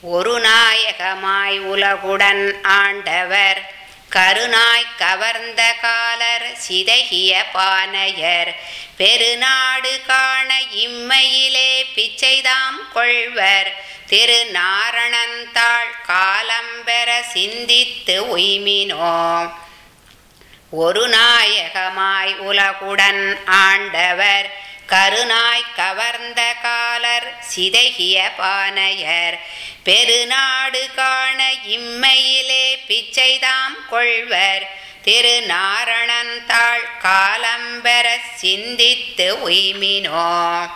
ஒரு நாயகமாய் உலகுடன் ஆண்டவர் கருநாய் கவர்ந்த காலர் சிதகிய பானையர் பெருநாடு காண இம்மையிலே பிச்சைதாம் கொள்வர் திரு நாரணந்தாள் காலம்பெற சிந்தித்து உய்மினோ ஒரு நாயகமாய் உலகுடன் ஆண்டவர் கருநாய் கவர்ந்த காலர் சிதகிய பானையர் பெருநாடு காண இம்மையிலே பிச்சைதாம் கொள்வர் திரு நாரணந்தாள் காலம்பெற சிந்தித்து உய்மினோ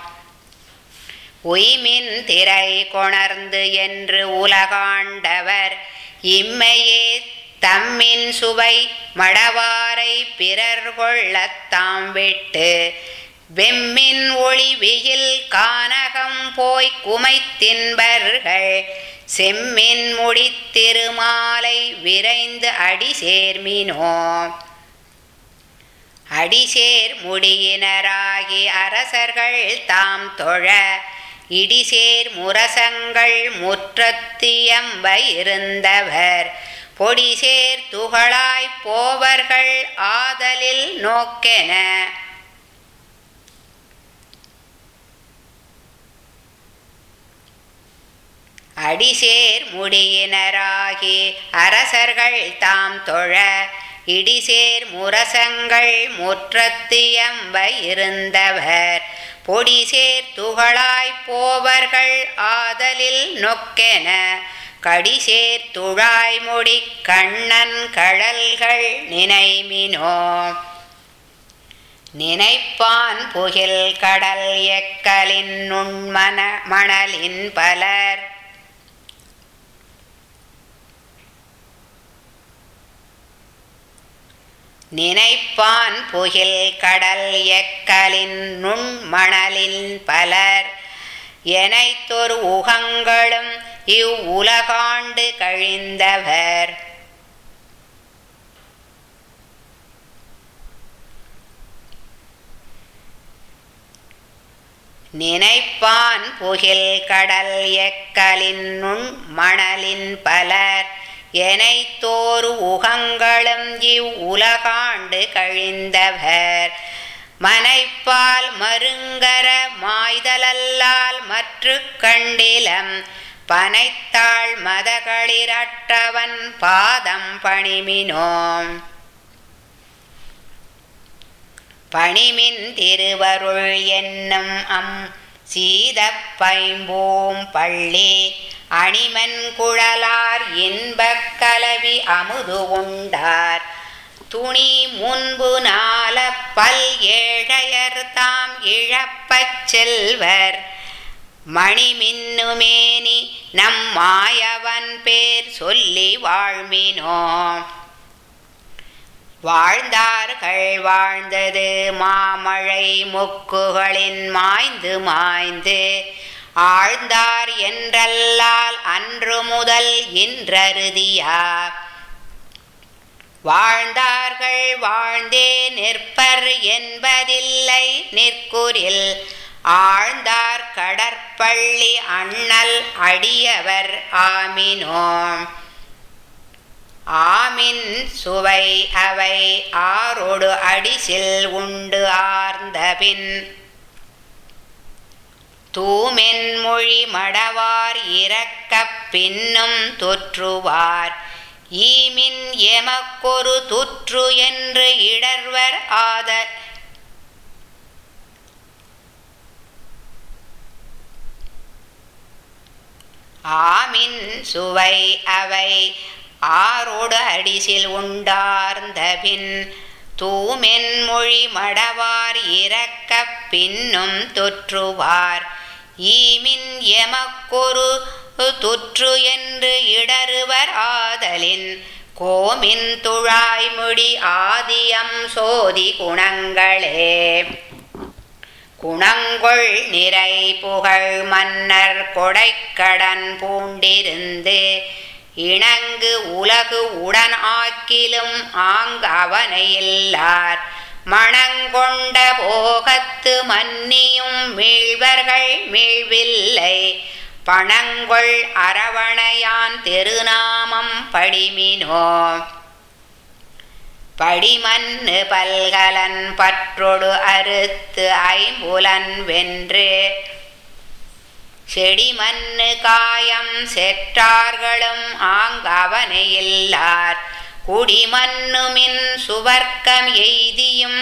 உய்மின் திரை கொணர்ந்து என்று உலகாண்டவர் இம்மையே தம்மின் சுவை மடவாரை பிறர் கொள்ளத்தாம் விட்டு வெம்மின் ஒளி வெயில் கானகம் போய் குமைத்தின்பர்கள் செம்மின் முடித்திருமாலை விரைந்து அடி சேர்மினோ அடிசேர் முடியினராகி அரசர்கள் தாம் தொழ இடிசேர் முரசங்கள் முற்றத்தியம்ப இருந்தவர் பொடிசேர் துகளாய் போவர்கள் ஆதலில் நோக்கென அடிசேர் முடியினராகி அரசர்கள் தாம் தொழ இடிசேர் முரசங்கள் முற்றத்தியம்ப இருந்தவர் பொடிசேர் துகளாய் போவர்கள் ஆதலில் நொக்கென கடிசேர் துழாய்முடி கண்ணன் கழல்கள் நினைமினோ நினைப்பான் புகில் கடல் எக்கலின் நுண்மன மணலின் பலர் நினைப்பான் புகில் கடல் எக்கலின் நுண்மணலின் பலர் எனைத்தொரு உகங்களும் இவ்வுலகாண்டு கழிந்தவர் நினைப்பான் புகில் கடல் எக்கலின் நுண் மணலின் பலர் எனைத்தோரு உகங்களும் இவ்வுலகாண்டு கழிந்தவர் மனைப்பால் மருங்கர மாய்தலல்லால் மற்று கண்டிலம் பனைத்தாள் மதகளிரற்றவன் பாதம் பணிமினோம் பணிமின் திருவருள் என்னும் அம் சீதப் பைம்பூம் பள்ளி அணிமன் குழலார் இன்பக் கலவி அமுது உண்டார் துணி முன்பு நால பல் ஏழையர் தாம் இழப்பச் செல்வர் மணிமின்னுமேனி நம் மாயவன் பேர் சொல்லி வாழ்மினோ வாழ்ந்தார்கள் வாழ்ந்தது மாமழை முக்குகளின் மாய்ந்து மாய்ந்து ஆழ்ந்தார் என்றல்லால் அன்று முதல் இன்றருதியா வாழ்ந்தார்கள் வாழ்ந்தே நிற்பர் என்பதில்லை நிற்குறில் ஆழ்ந்தார் கடற்பள்ளி அண்ணல் அடியவர் ஆமினோம் ஆமின் சுவை அவை ஆரோடு அடிசில் உண்டு ஆர்ந்தபின் தூமென் மொழி மடவார் இறக்கப் பின்னும் தொற்றுவார் ஈமின் எமக்கொரு துற்று என்று இடர்வர் ஆத ஆமின் சுவை அவை ஆரோடு அடிசில் உண்டார்ந்தபின் தூமென் மொழி மடவார் இறக்கப் பின்னும் தொற்றுவார் ஈமின் எமக்கொரு துற்று என்று இடருவர் ஆதலின் கோமின் துழாய்முடி ஆதியம் சோதி குணங்களே குணங்கொள் நிறை புகழ் மன்னர் கொடைக்கடன் பூண்டிருந்து இணங்கு உலகு உடன் ஆக்கிலும் ஆங் அவனை இல்லார் மணங்கொண்ட போகத்து மன்னியும் மீழ்வர்கள் மீழ்வில்லை பணங்கொள் அரவணையான் திருநாமம் படிமினோ படிமன்னு பல்கலன் பற்றொடு அறுத்து ஐம்புலன் வென்று செடிமன்னு காயம் செற்றார்களும் ஆங்கவனை இல்லார் குடிமன்னுமின் சுவர்க்கம் எய்தியும்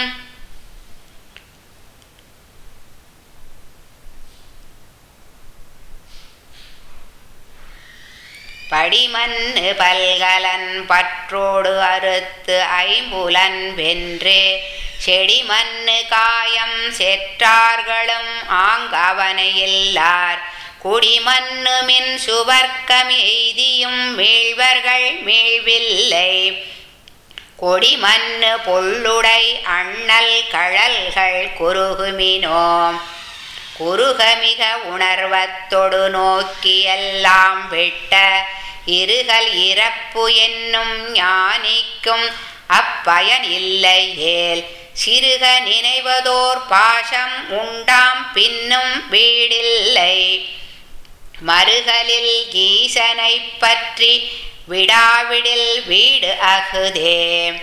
படிமன்னு பல்கலன் பற்றோடு அறுத்து ஐம்புலன் வென்று செடிமன்னு காயம் செற்றார்களும் ஆங்கவனை இல்லார் குடிமன்னுமின் சுவர்க்கம் எய்தியும் மீழ்வர்கள் மீழ்வில்லை கொடிமன்னு பொள்ளுடை அண்ணல் கழல்கள் குறுகுமினோ குறுகமிக உணர்வத்தொடு நோக்கியெல்லாம் விட்ட இருகல் இறப்பு என்னும் ஞானிக்கும் அப்பயன் இல்லையேல் சிறுக நினைவதோர் பாசம் உண்டாம் பின்னும் வீடில்லை மறுகலில் ஈசனை பற்றி விடாவிடில் வீடு அகுதே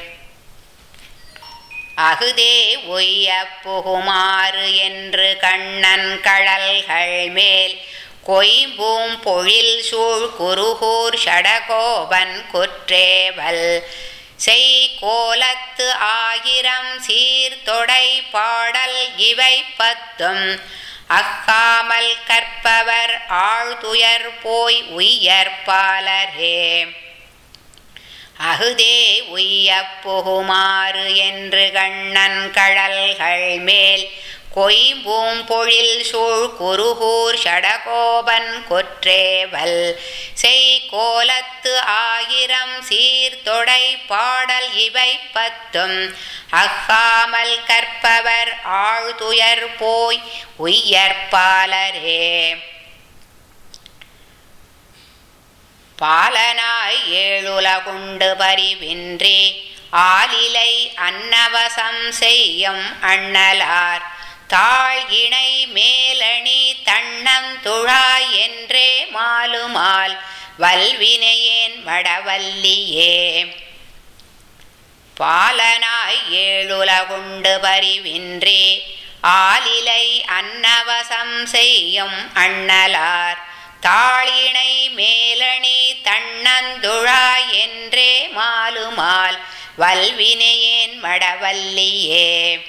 அகுதே ஒய்ய புகுமாறு என்று கண்ணன் கழல்கள் மேல் கொய்பூம் பொழில் சூழ் குருகூர் ஷடகோபன் குற்றேவல் செய் கோலத்து ஆயிரம் சீர்தொடை பாடல் இவை பத்தும் அக்காமல் கற்பவர் ஆழ்துயர் போய் உய்யற்பாலரே அகுதே உய்ய புகுமாறு என்று கண்ணன் கழல்கள் மேல் கொய்பூம் பொழில் சூழ் குருகூர் ஷடகோபன் கொற்றேவல் செய் கோலத்து ஆயிரம் சீர்தொடை பாடல் இவை பத்தும் அக்காமல் கற்பவர் ஆழ்துயர் போய் உய்யற்பாலரே பாலனாய் ஏழுலகுண்டு பரிவின்றி ஆலிலை அன்னவசம் செய்யும் அண்ணலார் தாழ் இணை மேலணி தன்னந்துழாய் என்றே மாலுமால் வல்வினையேன் வடவல்லியே பாலனாய் ஏழுலகுண்டு பரிவின்றி ஆலிலை அன்னவசம் செய்யும் அண்ணலார் தாழிணை மேலணி தன்னந்துழா என்றே மாலுமால் வல்வினையேன் மடவல்லியே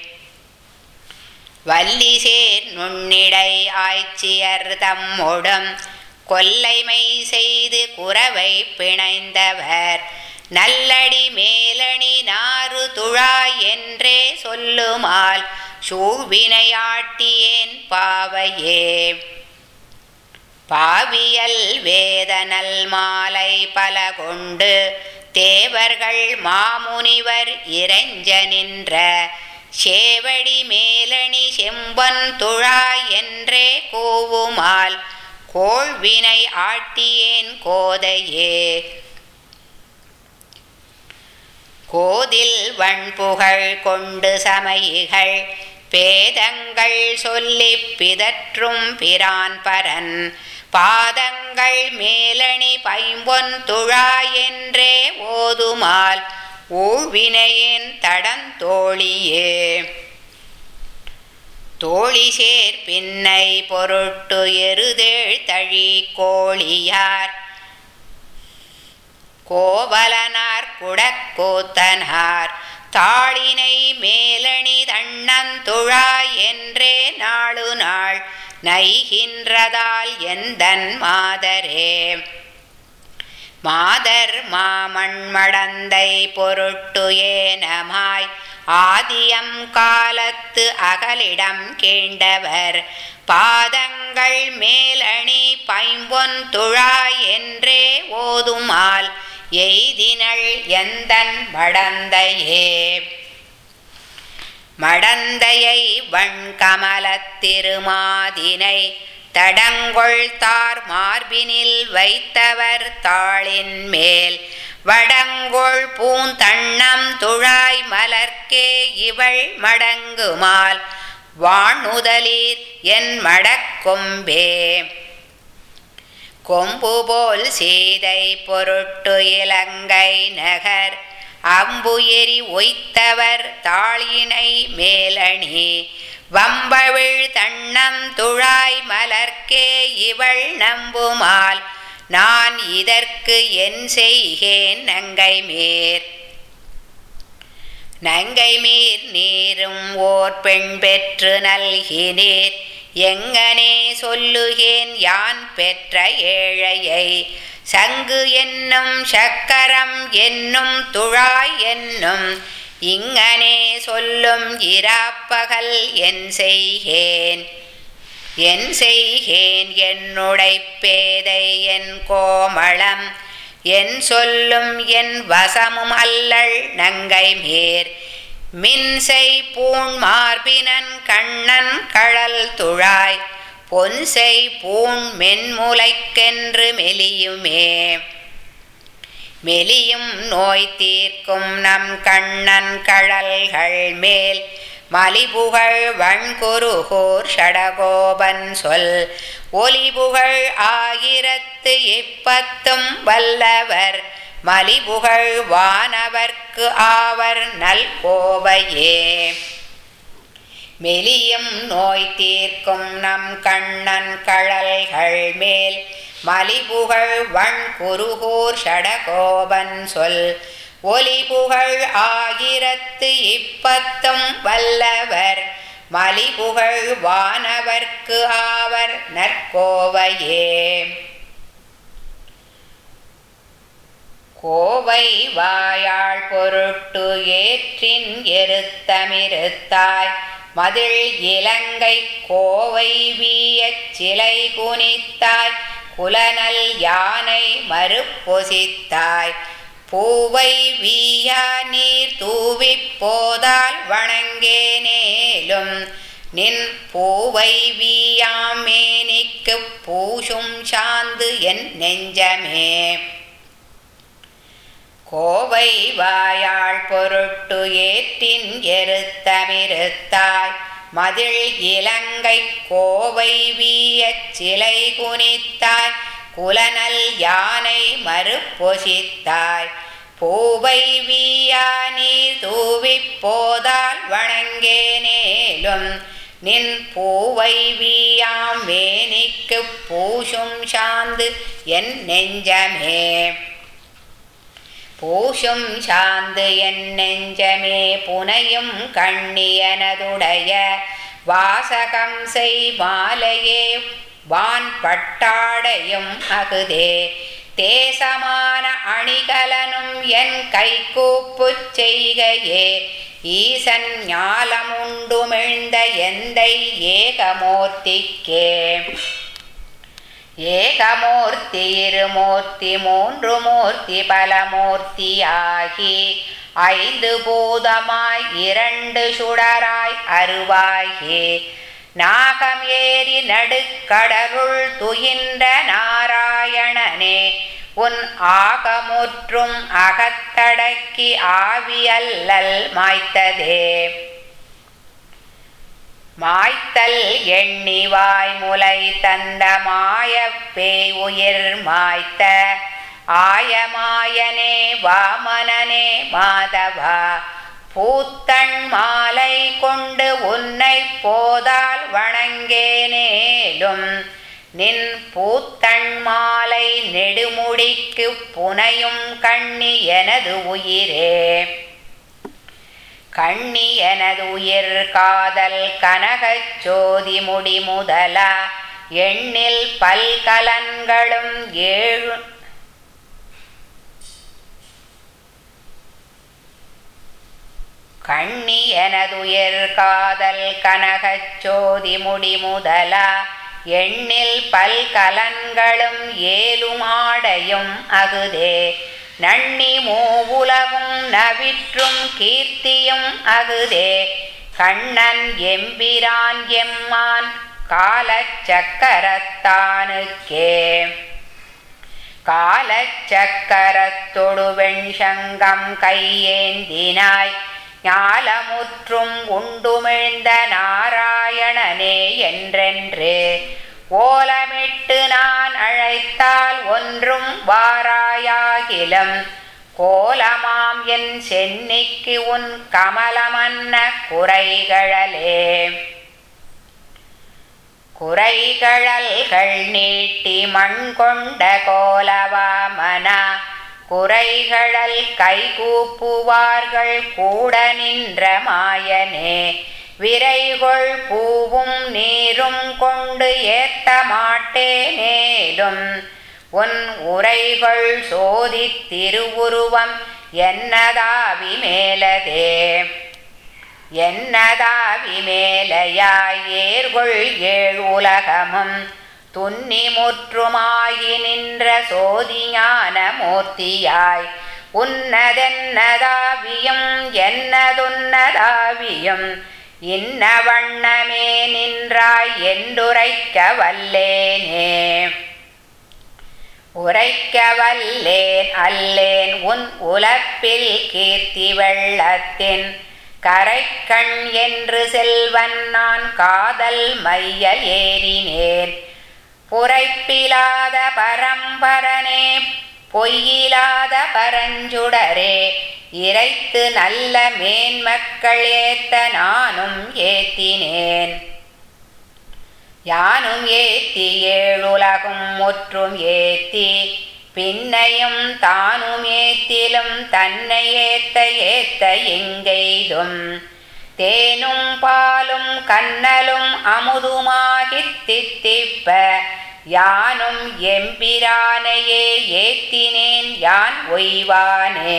வல்லிசேர் நுண்ணிடை ஆய்ச்சியர் தம்மொடும் கொல்லைமை செய்து குறவை பிணைந்தவர் நல்லடி மேலணி நாறு துழா என்றே சொல்லுமால் சூழ்வினையாட்டியேன் பாவையே பாவியல் வேதனல் மாலை பல கொண்டு தேவர்கள் மாமுனிவர் இறைஞ்ச நின்ற சேவடி மேலணி செம்பன் துழா என்றே கூவுமால் கோள்வினை ஆட்டியேன் கோதையே கோதில் வண்புகழ் கொண்டு சமயிகள் பேதங்கள் சொல்லிப் பிதற்றும் பிரான் பரன் பாதங்கள் மேலணி பைம்பொன் துழா என்றே ஓதுமால் ஊழ்வினையேன் தடந்தோழியே தோழிசேர் பின்னை பொருட்டு எருதேழ் தழி கோழியார் கோவலனார் குடக்கூத்தனார் தாளினை மேலணி தண்ணந்துழா என்றே நாளு நாள் நைகின்றதால் எந்தன் மாதரே மாதர் மாமண் மடந்தை பொருட்டு ஏனமாய் ஆதியம் காலத்து அகலிடம் கேண்டவர் பாதங்கள் மேலணி பைம்பொன் துழா என்றே ஓதுமால் எய்தினள் எந்தன் மடந்தையே மடந்தையை வண்கமலத்திருமாதினை தடங்கொள் தார் மார்பினில் வைத்தவர் தாளின் மேல் வடங்கொள் பூந்தண்ணம் துழாய் மலர்க்கே இவள் மடங்குமால் வாணுதலீர் என் மடக்கொம்பே கொம்பு போல் சீதை பொருட்டு இலங்கை நகர் அம்புயரி ஒய்த்தவர் தாளினை மேலணி வம்பவிழ் தண்ணம் துழாய் மலர்க்கே இவள் நம்புமால் நான் இதற்கு என் செய்கேன் நங்கை மேற் நங்கை மீர் நீரும் ஓர் பெண் பெற்று நல்கினீர் எங்கனே சொல்லுகேன் யான் பெற்ற ஏழையை சங்கு என்னும் சக்கரம் என்னும் துழாய் என்னும் இங்கனே சொல்லும் இராப்பகல் என் செய்கேன் என் செய்கேன் என்னுடை பேதை என் கோமளம் என் சொல்லும் என் வசமும் அல்லள் நங்கை மேர் மின்சை பூண் மார்பினன் கண்ணன் கழல் துழாய் பொன்சை பூண் மென்முலைக்கென்று மெலியுமே மெலியும் நோய் தீர்க்கும் நம் கண்ணன் கழல்கள் மேல் மலிபுகழ் வண்குருகூர் ஷடகோபன் சொல் ஒலிபுகழ் ஆயிரத்து இப்பத்தும் வல்லவர் மலிபுகழ் வானவர்க்கு ஆவர் நல் கோவையே மெலியும் நோய் தீர்க்கும் நம் கண்ணன் கழல்கள் மேல் மலிபுகழ் வண் குருகூர் ஷடகோபன் சொல் ஒலிபுகழ் ஆயிரத்து இப்பத்தும் வல்லவர் மலிபுகழ் வானவர்க்கு ஆவர் நற்கோவையே கோவை வாயாள் பொருட்டு ஏற்றின் எருத்தமிருத்தாய் மதில் இலங்கை கோவை வீயச் சிலை குனித்தாய் குலனல் யானை மறுப்பொசித்தாய் பூவை வீயா நீர் தூவிப் போதால் வணங்கேனேலும் நின் பூவை வீயாமேனிக்கு பூஷும் சாந்து என் நெஞ்சமே கோவை வாயாள் பொருட்டு ஏற்றின் எருத்தமிருத்தாய் மதில் இலங்கை கோவை வீயச் சிலை குனித்தாய் குலனல் யானை மறுப்பொசித்தாய் பூவை வீயா நீர் தூவிப் போதால் வணங்கேனேலும் நின் பூவை வீயாம் வேணிக்கு பூஷும் சாந்து என் நெஞ்சமே பூஷும் சாந்து என் நெஞ்சமே புனையும் கண்ணியனதுடைய வாசகம் செய் மாலையே வான் பட்டாடையும் அகுதே தேசமான அணிகலனும் என் கைகூப்புச் செய்கையே ஈசன் ஞாலமுண்டுமிழ்ந்த எந்தை ஏகமூர்த்திக்கே ஏகமூர்த்தி இருமூர்த்தி மூன்று மூர்த்தி பலமூர்த்தியாகி ஐந்து பூதமாய் இரண்டு சுடராய் அருவாகி நாகம் ஏறி நடுக்கடலுள் துயின்ற நாராயணனே உன் ஆகமுற்றும் அகத்தடக்கி ஆவியல்லல் மாய்த்ததே மாய்த்தல் எண்ணிவாய் முலை தந்த மாயப்பே உயிர் மாய்த்த ஆயமாயனே வாமனனே மாதவா பூத்தண் மாலை கொண்டு உன்னை போதால் வணங்கேனேலும் நின் பூத்தண் மாலை நெடுமுடிக்கு புனையும் கண்ணி எனது உயிரே கண்ணி எனது உயிர் காதல் கனகச் சோதி முடி முதலா எண்ணில் பல்கலன்களும் ஏழு கண்ணி எனதுயிர் காதல் கனகச் சோதி முடி முதலா எண்ணில் பல்கலன்களும் ஏலுமாடையும் அகுதே நன்னி மூவுலகும் நவிற்றும் கீர்த்தியும் அகுதே கண்ணன் எம்பிரான் எம்மான் காலச்சக்கரத்தானுக்கே காலச்சக்கரத்தொடு வெண்சங்கம் கையேந்தினாய் ஞாலமுற்றும் உண்டுமிழ்ந்த நாராயணனே என்றென்று ஓலமிட்டு நான் அழைத்தால் ஒன்றும் வாராயாகிலும் கோலமாம் என் சென்னிக்கு உன் கமலமன்ன குறைகழலே குறைகழல்கள் நீட்டி மண் கொண்ட கோலவாமன குறைகழல் கைகூப்புவார்கள் கூட நின்ற மாயனே விரைகொள் பூவும் நீரும் கொண்டு ஏத்த மாட்டேனேலும் உன் உரைகள் சோதித் திருவுருவம் என்னதாவி மேலதே என்னதாவி மேலையாய் ஏர்கொள் ஏழ் உலகமும் துன்னி முற்றுமாயி நின்ற சோதி ஞான மூர்த்தியாய் உன்னதென்னதாவியும் என்னதுன்னதாவியும் இன்ன வண்ணமே நின்றாய் என்றுரைக்க வல்லேனே உரைக்க வல்லேன் அல்லேன் உன் உலப்பில் கீர்த்தி வெள்ளத்தின் கரைக்கண் என்று செல்வன் நான் காதல் மையல் ஏறினேன் புரைப்பிலாத பரம்பரனே பொய்யிலாத பரஞ்சுடரே இறைத்து நல்ல மேன்மக்கள் ஏத்த நானும் ஏத்தினேன் யானும் ஏத்தி ஏழுலகும் முற்றும் ஏத்தி பின்னையும் தானும் ஏத்திலும் தன்னை ஏத்த ஏத்த எங்கெய்தும் தேனும் பாலும் கண்ணலும் அமுதுமாகித் தித்திப்ப யானும் எம்பிரானையே ஏத்தினேன் யான் ஒய்வானே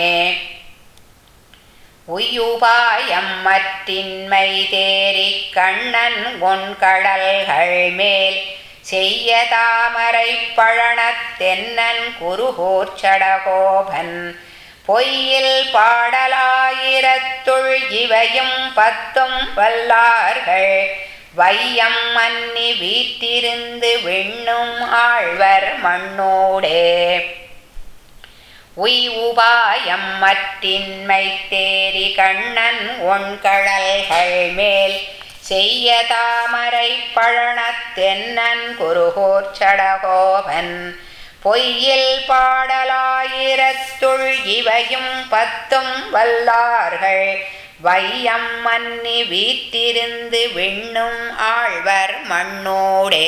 உயுபாயம் மற்றின்மை தேறிக் கண்ணன் உன் கடல்கள் மேல் செய்ய தாமரை பழனத்தென்னன் குருகோச்சடகோபன் பொய்யில் பாடலாயிரத்துள் இவையும் பத்தும் வல்லார்கள் வையம் மன்னி வீற்றிருந்து விண்ணும் ஆழ்வர் மண்ணோடே உய் உபாயம் மற்றின்மை தேரி கண்ணன் ஒண்கழல்கள் மேல் செய்ய தாமரை பழனத்தென்னன் குருகோர்ச்சடகோபன் பொய்யில் பாடலாயிரத்துள் இவையும் பத்தும் வல்லார்கள் வையம் மன்னி வீற்றிருந்து விண்ணும் ஆழ்வர் மண்ணோடே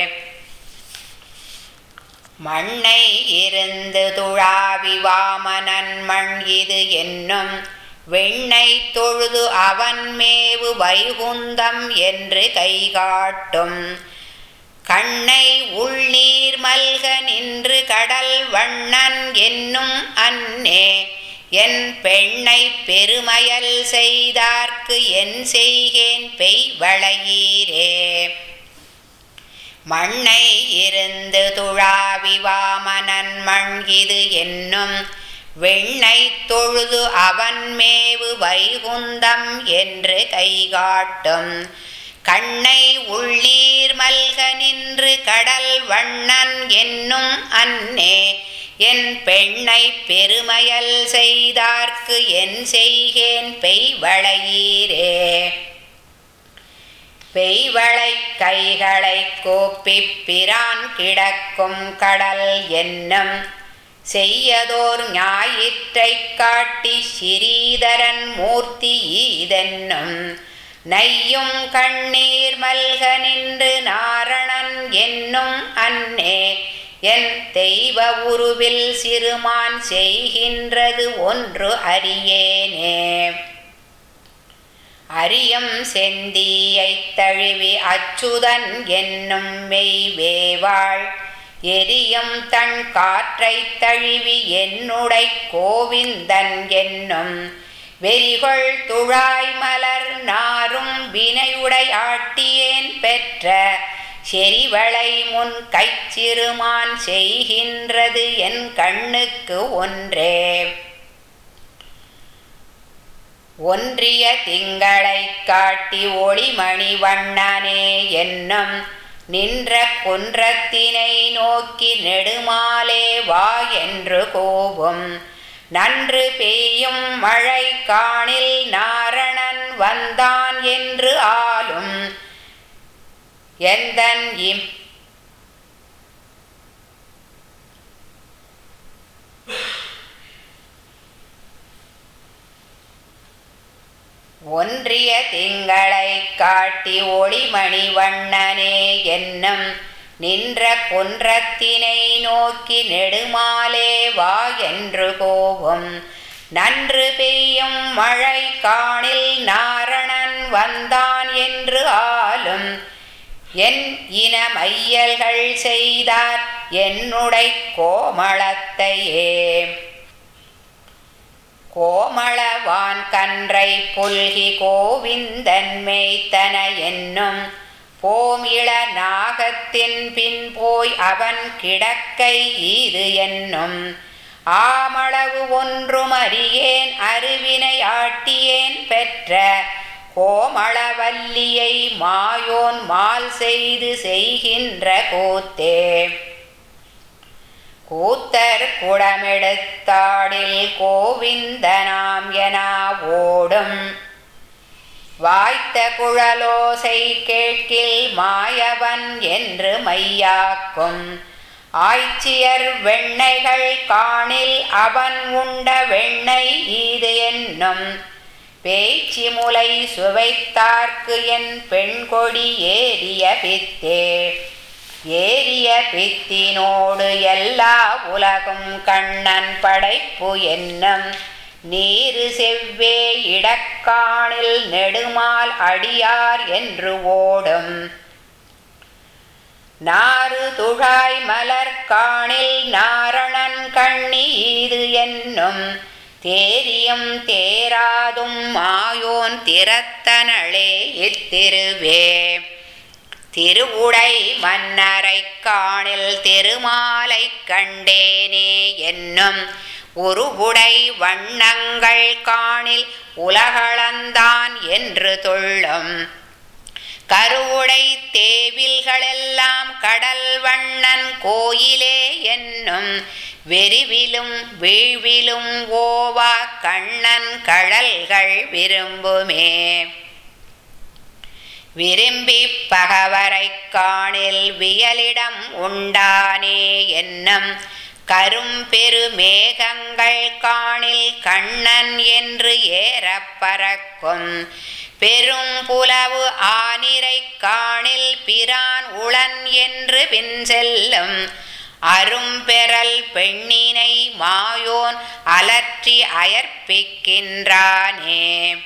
மண்ணை இருந்து துழாவி வாமனன் மண் இது என்னும் வெண்ணை தொழுது அவன் மேவு வைகுந்தம் என்று கைகாட்டும் கண்ணை உள்நீர் மல்க நின்று கடல் வண்ணன் என்னும் அன்னே என் பெண்ணை பெருமயல் செய்தார்க்கு என் செய்கேன் பெய் வளையீரே மண்ணை இருந்து துழாவி வாமனன் மண் இது என்னும் வெண்ணை தொழுது அவன் மேவு வைகுந்தம் என்று கைகாட்டும் கண்ணை உள்ளீர் மல்க நின்று கடல் வண்ணன் என்னும் அன்னே என் பெண்ணை பெருமயல் செய்தார்க்கு என் செய்கேன் பெய் வளையீரே பெய்வளை கைகளை கோப்பிப் பிரான் கிடக்கும் கடல் என்னும் செய்யதோர் ஞாயிற்றைக் காட்டி ஸ்ரீதரன் மூர்த்தி ஈதென்னும் நையும் கண்ணீர் மல்க நின்று நாரணன் என்னும் அன்னே என் தெய்வ உருவில் சிறுமான் செய்கின்றது ஒன்று அறியேனே அரியம் செந்தியைத் தழுவி அச்சுதன் என்னும் மெய்வேவாள் எரியும் தன் காற்றைத் தழுவி என்னுடை கோவிந்தன் என்னும் வெறிகொள் துழாய் மலர் நாரும் வினையுடை ஆட்டியேன் பெற்ற செறிவளை முன் கைச்சிறுமான் செய்கின்றது என் கண்ணுக்கு ஒன்றே ஒன்றிய திங்களைக் காட்டி ஒளிமணி வண்ணனே என்னும் நின்ற குன்றத்தினை நோக்கி நெடுமாலே வா என்று கோவும் நன்று பெய்யும் மழை காணில் நாரணன் வந்தான் என்று ஆளும் எந்தன் இம் ஒன்றிய திங்களை காட்டி ஒளிமணி வண்ணனே என்னும் நின்ற குன்றத்தினை நோக்கி நெடுமாலே வா என்று கோவும் நன்று பெய்யும் மழை காணில் நாரணன் வந்தான் என்று ஆலும் என் இன மையல்கள் செய்தார் என்னுடை கோமளத்தையே கோமளவான் கன்றை புல்கி கோவிந்தன் மேய்த்தன என்னும் போமிள நாகத்தின் பின் போய் அவன் கிடக்கை ஈது என்னும் ஆமளவு ஒன்றும் அறியேன் அருவினை ஆட்டியேன் பெற்ற கோமளவல்லியை மாயோன் மால் செய்து செய்கின்ற கூத்தே கூத்தர் குடமெடுத்தாடில் கோவிந்தனாம் என ஓடும் வாய்த்த குழலோசை கேட்கில் மாயவன் என்று மையாக்கும் ஆய்ச்சியர் வெண்ணைகள் காணில் அவன் உண்ட வெண்ணெய் ஈது என்னும் பேச்சு முலை சுவைத்தார்க்கு என் பெண்கொடி ஏறிய பித்தே ஏறிய பித்தினோடு எல்லா உலகும் கண்ணன் படைப்பு என்னும் நீரு செவ்வே இடக்காணில் நெடுமால் அடியார் என்று ஓடும் நாறு துழாய் மலர் காணில் நாரணன் கண்ணி இது என்னும் தேரியும் தேராதும் மாயோன் திறத்தனளே இத்திருவே திருவுடை மன்னரை காணில் திருமாலை கண்டேனே என்னும் உருவுடை வண்ணங்கள் காணில் உலகளந்தான் என்று தொள்ளும் கருவுடை தேவில்களெல்லாம் கடல் வண்ணன் கோயிலே என்னும் வெறிவிலும் வீழ்விலும் ஓவா கண்ணன் கழல்கள் விரும்புமே விரும்பி பகவரை காணில் வியலிடம் உண்டானே என்னும் கரும்பெரு மேகங்கள் காணில் கண்ணன் என்று ஏறப் பறக்கும் பெரும் புலவு ஆனிரை காணில் பிரான் உளன் என்று பின் செல்லும் அரும்பெறல் பெண்ணினை மாயோன் அலற்றி அயர்ப்பிக்கின்றானே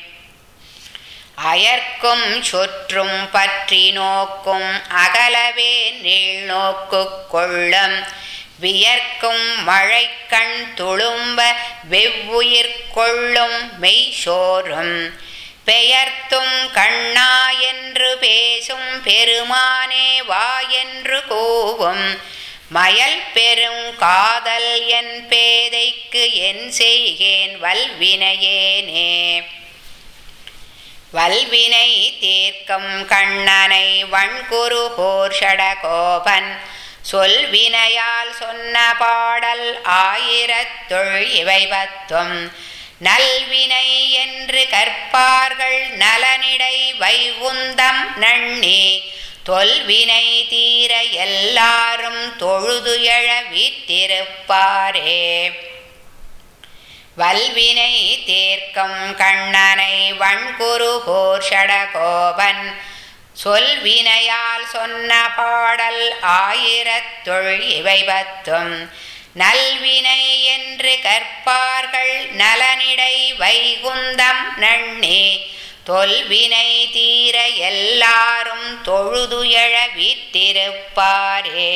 அயர்க்கும் சொற்றும் பற்றி நோக்கும் அகலவே நீள் நோக்கு கொள்ளும் வியர்க்கும் மழைக்கண் துளும்ப வெவ்வுயிர் கொள்ளும் மெய்சோறும் பெயர்த்தும் கண்ணா என்று பேசும் பெருமானே வா என்று கூவும் மயல் பெரும் காதல் என் பேதைக்கு என் செய்கேன் வல்வினையேனே வல்வினை தீர்க்கும் கண்ணனை வண்குரு கோர்ஷடகோபன் சொல்வினையால் சொன்ன பாடல் ஆயிரத்துள் இவை பத்தும் நல்வினை என்று கற்பார்கள் நலனிடை வைகுந்தம் நண்ணி தொல்வினை தீர எல்லாரும் தொழுது எழ வீற்றிருப்பாரே வல்வினை தீர்க்கும் கண்ணனை வண்குரு கோர்ஷடகோபன் சொல்வினையால் சொன்ன பாடல் ஆயிரத்துள் இவை பத்தும் நல்வினை என்று கற்பார்கள் நலனிடை வைகுந்தம் நண்ணி தொல்வினை தீர எல்லாரும் தொழுது எழ வீற்றிருப்பாரே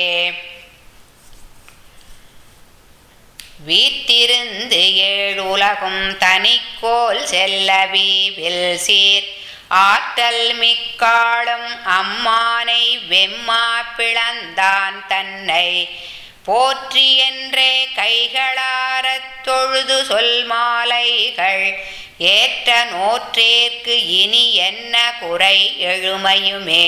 வீற்றிருந்து ஏழுலகும் தனிக்கோல் செல்ல வீவில் சீர் ஆற்றல் மிக்காளும் அம்மானை வெம்மா பிளந்தான் தன்னை போற்றி என்றே கைகளாரத் தொழுது சொல் மாலைகள் ஏற்ற நோற்றேற்கு இனி என்ன குறை எழுமையுமே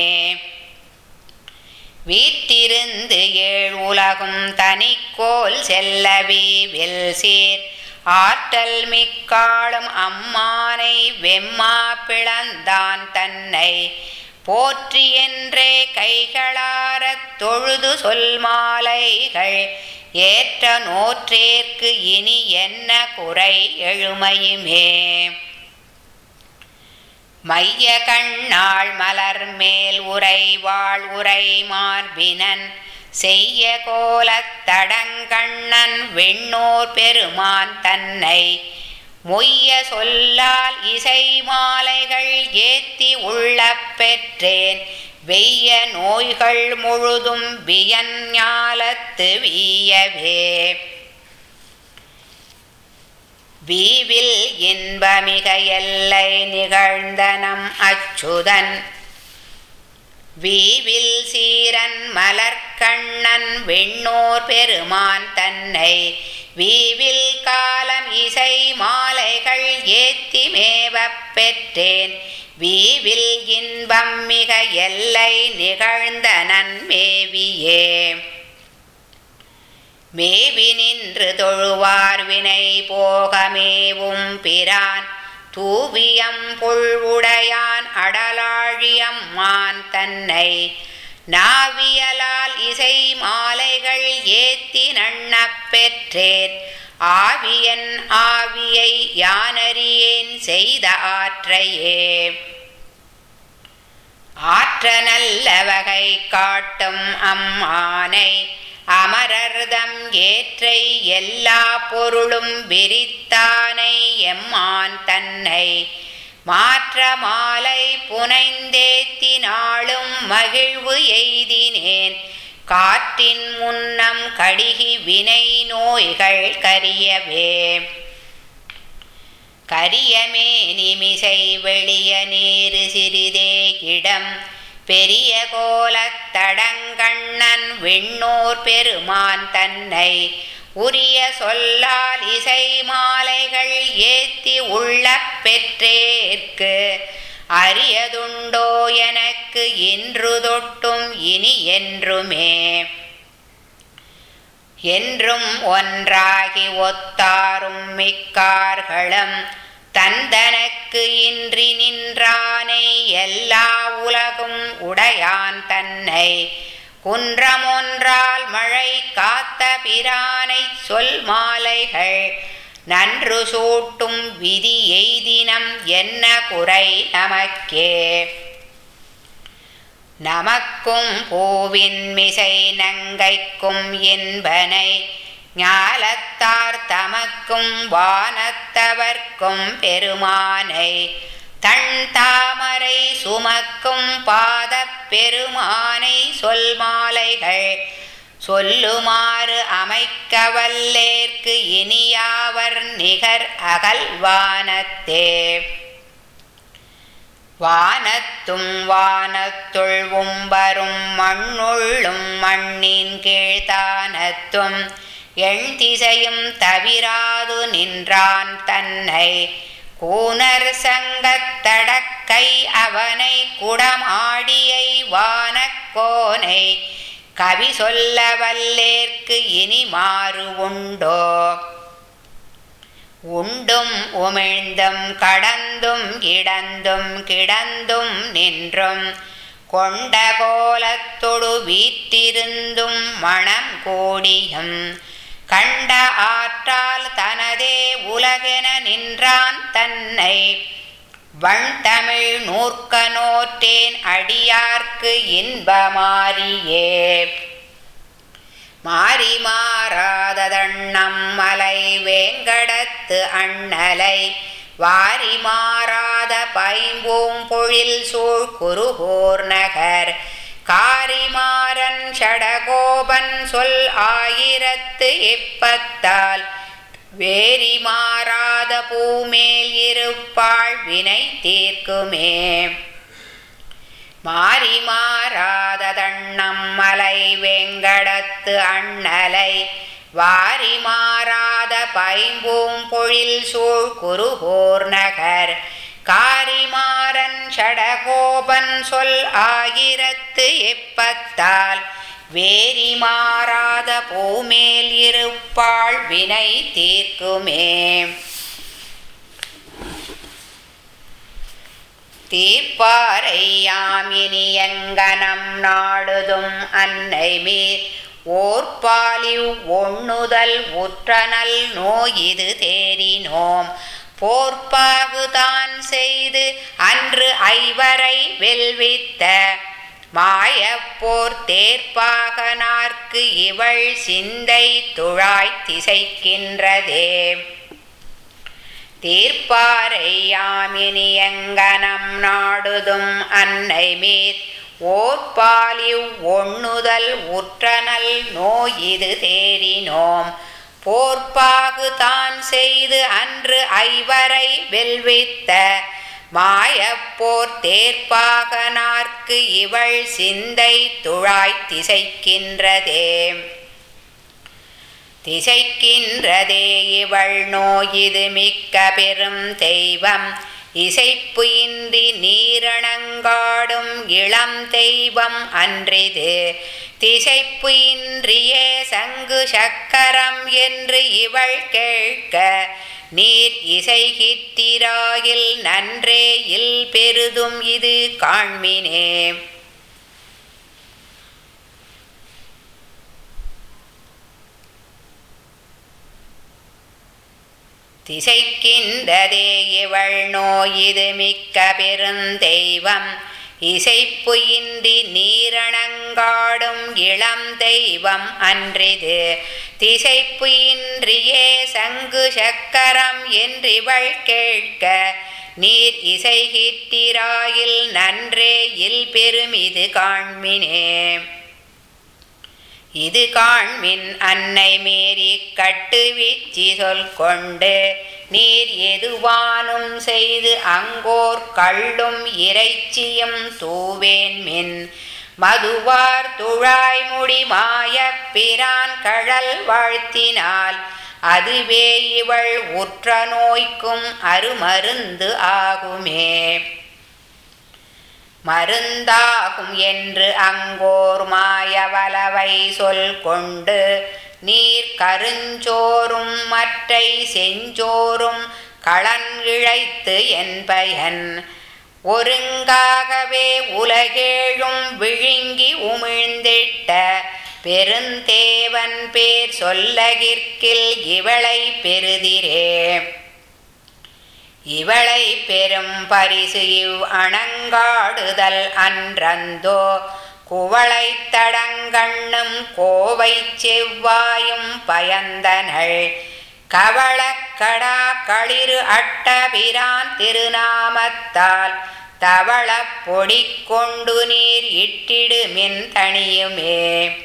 வீற்றிருந்து ஏழ் உலகும் தனிக்கோல் செல்ல வீவில் சீர் ஆற்றல் மிக்காளும் அம்மானை வெம்மா பிளந்தான் தன்னை போற்றி என்றே கைகளாரத் தொழுது சொல் மாலைகள் ஏற்ற நோற்றேற்கு இனி என்ன குறை எழுமையுமே மைய கண்ணாள் மலர் மேல் உரைவாள் உரை மார்பினன் செய்ய கோலத்தடங்கண்ணன் வெண்ணோர் பெருமான் தன்னை மொய்ய சொல்லால் இசை மாலைகள் ஏத்தி உள்ள பெற்றேன் வெய்ய நோய்கள் முழுதும் வியன் ஞாலத்து வீயவே வீவில் இன்பமிக எல்லை நிகழ்ந்தனம் அச்சுதன் வீவில் சீரன் மலர்கண்ணன் வெண்ணோர் பெருமான் தன்னை வீவில் காலம் இசை மாலைகள் ஏத்தி மேவப் பெற்றேன் வீவில் இன்பம் மிக எல்லை நிகழ்ந்த நன்மேவியே மேவி நின்று தொழுவார் வினை போகமேவும் பிரான் தூவியம் புழ்வுடையான் அடலாழியம்மான் தன்னை நாவியலால் இசை மாலைகள் ஏத்தி நண்ணப் பெற்றேன் ஆவியன் ஆவியை யானறியேன் செய்த ஆற்றையே ஆற்ற நல்ல வகை காட்டும் அம்மானை அமரர்தம் ஏற்றை எல்லா பொருளும் விரித்தானை எம்மான் தன்னை மாற்ற மாலை புனைந்தேத்தினாலும் மகிழ்வு எய்தினேன் காற்றின் முன்னம் கடிகி வினை நோய்கள் கரியவே கரியமே நிமிசை வெளிய நீரு சிறிதே இடம் பெரிய கோலத்தடங்கண்ணன் விண்ணோர் பெருமான் தன்னை உரிய சொல்லால் இசை மாலைகள் ஏத்தி உள்ள பெற்றேற்கு அரியதுண்டோ எனக்கு இன்று தொட்டும் இனி என்றுமே என்றும் ஒன்றாகி ஒத்தாரும் மிக்கார்களும் தந்தனக்கு இன்றி நின்றானை எல்லா உலகும் உடையான் தன்னை குன்றமொன்றால் மழை காத்த பிரானை சொல் மாலைகள் நன்று சூட்டும் விதி எய்தினம் என்ன குறை நமக்கே நமக்கும் பூவின் மிசை நங்கைக்கும் என்பனை ஞாலத்தார் தமக்கும் வானத்தவர்க்கும் பெருமானை தன் தாமரை சுமக்கும் பாதப் பெருமானை சொல் மாலைகள் சொல்லுமாறு அமைக்க வல்லேற்கு இனியாவர் நிகர் அகல்வானத்தே வானத்தும் வானத்துள் உம்பரும் மண்ணுள்ளும் மண்ணின் கீழ்த்தானத்தும் எண் திசையும் தவிராது நின்றான் தன்னை கூனர் சங்கத்தடக்கை அவனை குடமாடியை வானக்கோனை கவி சொல்ல வல்லேற்கு இனி மாறு உண்டோ உண்டும் உமிழ்ந்தும் கடந்தும் கிடந்தும் கிடந்தும் நின்றும் கொண்ட கோலத்தொடு வீற்றிருந்தும் மணம் கூடியும் கண்ட ஆற்றால் தனதே உலகென நின்றான் தன்னை வண்தமிழ் நூற்க நோற்றேன் அடியார்க்கு இன்பமாரியே மாறி மாறாததண்ணம் மலை வேங்கடத்து அண்ணலை வாரி மாறாத பைம்பூம்பொழில் சூழ் குருகோர் நகர் காரிமாறன் ஷடகோபன் சொல் ஆயிரத்து இப்பத்தால் வேரி மாறாத பூமேல் இருப்பாள் வினை தீர்க்குமே மாறி மாறாத தண்ணம் மலை வெங்கடத்து அண்ணலை வாரி மாறாத பைம்பூம்பொழில் சூழ் குருகோர் நகர் காரிமாறன் ஷடகோபன் சொல் ஆயிரத்து எப்பத்தால் வேரி மாறாத பூமேல் இருப்பாள் வினை தீர்க்குமே தீர்ப்பாரையாமினியங்கனம் நாடுதும் அன்னை மீர் ஓர்பாலிவ் ஒண்ணுதல் உற்றனல் நோயிது தேறினோம் போர்ப்பாகுதான் செய்து அன்று ஐவரை வெல்வித்த மாயப்போர் தேர்ப்பாகனார்க்கு இவள் சிந்தை துழாய் திசைக்கின்றதே தீர்ப்பாரை யாமினியங்கனம் நாடுதும் அன்னை மீர் ஓர்பாலிவ் ஒண்ணுதல் உற்றனல் நோயிது தேறினோம் போர்ப்பாகு தான் செய்து அன்று ஐவரை வெல்வித்த மாயப்போர் தேர்ப்பாகனார்க்கு இவள் சிந்தை துழாய் திசைக்கின்றதே திசைக்கின்றதே இவள் நோயிது மிக்க பெரும் தெய்வம் இசைப்பு இன்றி நீரணங்காடும் இளம் தெய்வம் அன்றிது திசைப்பு இன்றியே சங்கு சக்கரம் என்று இவள் கேட்க நீர் இசைகித்திராயில் நன்றே இல் பெரிதும் இது காண்மினே திசைக்கின்றதே இவள் நோயிது மிக்க பெருந்தெய்வம் இசைப்பு இன்றி நீரணங்காடும் இளம் தெய்வம் அன்றிது திசைப்பு இன்றியே சங்கு சக்கரம் என்றிவள் கேட்க நீர் இசைகித்திராயில் நன்றே இல் பெருமிது காண்மினே இது காண்மின் அன்னை மீறி கட்டுவிச்சி சொல் கொண்டு நீர் எதுவானும் செய்து அங்கோர் கள்ளும் இறைச்சியும் தூவேன் மின் மதுவார் துழாய்முடி மாயப் பிரான் கழல் வாழ்த்தினால் அதுவே இவள் உற்ற நோய்க்கும் அருமருந்து ஆகுமே மருந்தாகும் என்று அங்கோர் மாயவலவை சொல் கொண்டு நீர் கருஞ்சோறும் மற்றை செஞ்சோறும் களன் இழைத்து என் பயன் ஒருங்காகவே உலகேழும் விழுங்கி உமிழ்ந்திட்ட பெருந்தேவன் பேர் சொல்லகிற்கில் இவளை பெறுதிரே இவளை பெரும் பரிசு இவ் அணங்காடுதல் அன்றந்தோ குவளை தடங்கண்ணும் கோவை செவ்வாயும் பயந்தனள் கவளக்கடா களிறு அட்டபிரான் திருநாமத்தால் தவளப் பொடி கொண்டு நீர் இட்டிடுமின் தனியுமே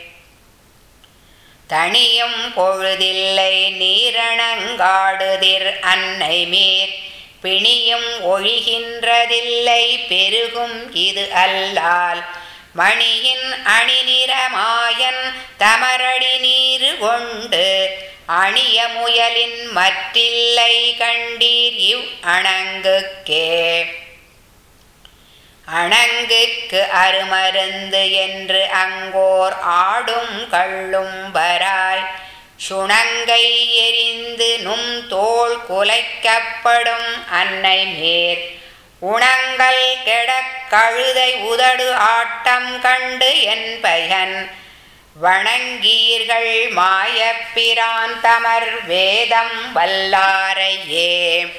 தனியும் பொழுதில்லை நீரணங்காடுதிர் அன்னை மீர் பிணியும் ஒழிகின்றதில்லை பெருகும் இது அல்லால் மணியின் அணிநிறமாயன் தமரடி நீரு கொண்டு அணிய முயலின் மற்றில்லை கண்டீர் இவ் அணங்குக்கே அணங்குக்கு அருமருந்து என்று அங்கோர் ஆடும் கள்ளும் வராய் சுணங்கை எரிந்து நும் தோள் குலைக்கப்படும் அன்னை மேற் உணங்கல் கெடக் கழுதை உதடு ஆட்டம் கண்டு என் பயன் வணங்கீர்கள் மாயப்பிரான் தமர் வேதம் வல்லாரையே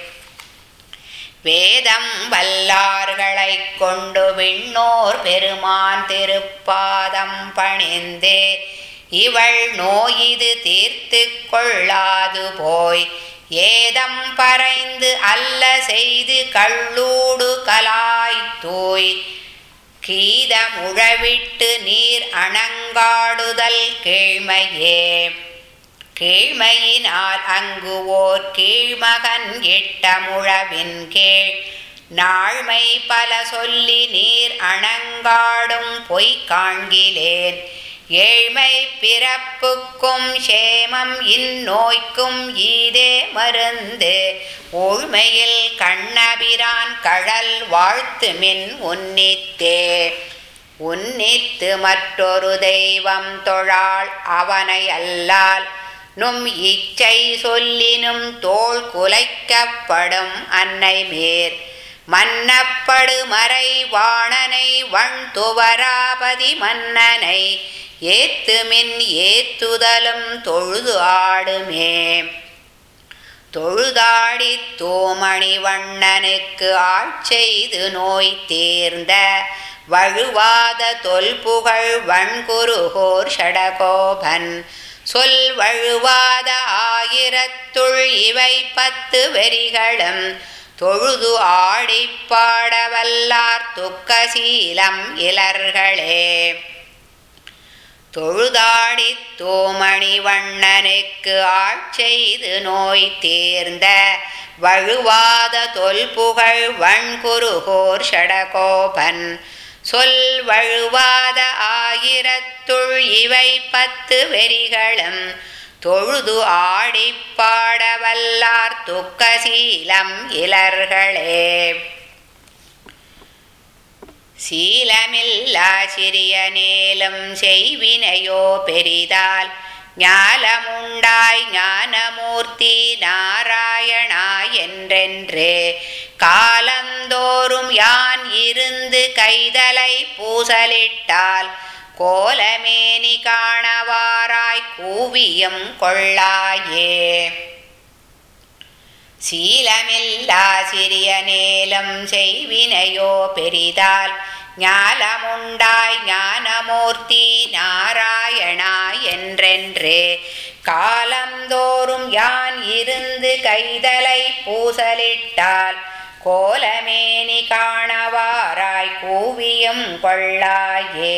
வேதம் வல்லார்களைக் கொண்டு விண்ணோர் பெருமான் திருப்பாதம் பணிந்து இவள் நோயிது தீர்த்து கொள்ளாது போய் ஏதம் பறைந்து அல்ல செய்து கள்ளூடு கலாய் தூய் கீதமுழவிட்டு நீர் அணங்காடுதல் கீழ்மையே கீழ்மையினால் அங்கு ஓர் கீழ்மகன் இட்ட முழவின் கீழ் நாழ்மை பல சொல்லி நீர் அணங்காடும் பொய் காண்கிலேன் ஏழ்மை பிறப்புக்கும் சேமம் இந்நோய்க்கும் ஈதே மருந்து ஊழ்மையில் கண்ணபிரான் கழல் வாழ்த்துமின் உன்னித்தே உன்னித்து மற்றொரு தெய்வம் தொழாள் அவனை அல்லால் நும் இச்சை சொல்லினும் தோள் குலைக்கப்படும் அன்னை மேற் மன்னப்படு மறை வாணனை வண் துவராபதி மன்னனை ஏத்துமின் ஏத்துதலும் தொழுது ஆடுமே தொழுதாடி தோமணி வண்ணனுக்கு ஆட்செய்து நோய் தேர்ந்த வழுவாத தொல்புகழ் வண்குருகோர் ஷடகோபன் சொல் வழுவாத ஆயிரத்துள் இவை பத்து வெறிகளும் தொழுது ஆடிப் பாடவல்லார் துக்கசீலம் இலர்களே தொழுதாடி தோமணி வண்ணனுக்கு ஆட்செய்து நோய் தேர்ந்த வழுவாத தொல்புகழ் வண்குருகோர் ஷடகோபன் சொல் வழுவாத ஆயிரத்துள் இவை பத்து வெறிகளும் தொழுது ஆடிப் பாடவல்லார் துக்கசீலம் இலர்களே சீலமில்லா சிறியனேலும் செய்வினையோ பெரிதால் ஞாலமுண்டாய் ஞானமூர்த்தி நாராயணா என்றென்று காலந்தோறும் யான் இருந்து கைதலை பூசலிட்டால் கோலமேனி காணவாராய் கூவியும் கொள்ளாயே சீலமில்லா சிறியனேலும் செய்வினையோ பெரிதால் ஞாலமுண்டாய் ஞானமூர்த்தி நாராயணா என்றென்று காலந்தோறும் யான் இருந்து கைதலை பூசலிட்டால் கோலமேனி காணவாராய் கூவியும் கொள்ளாயே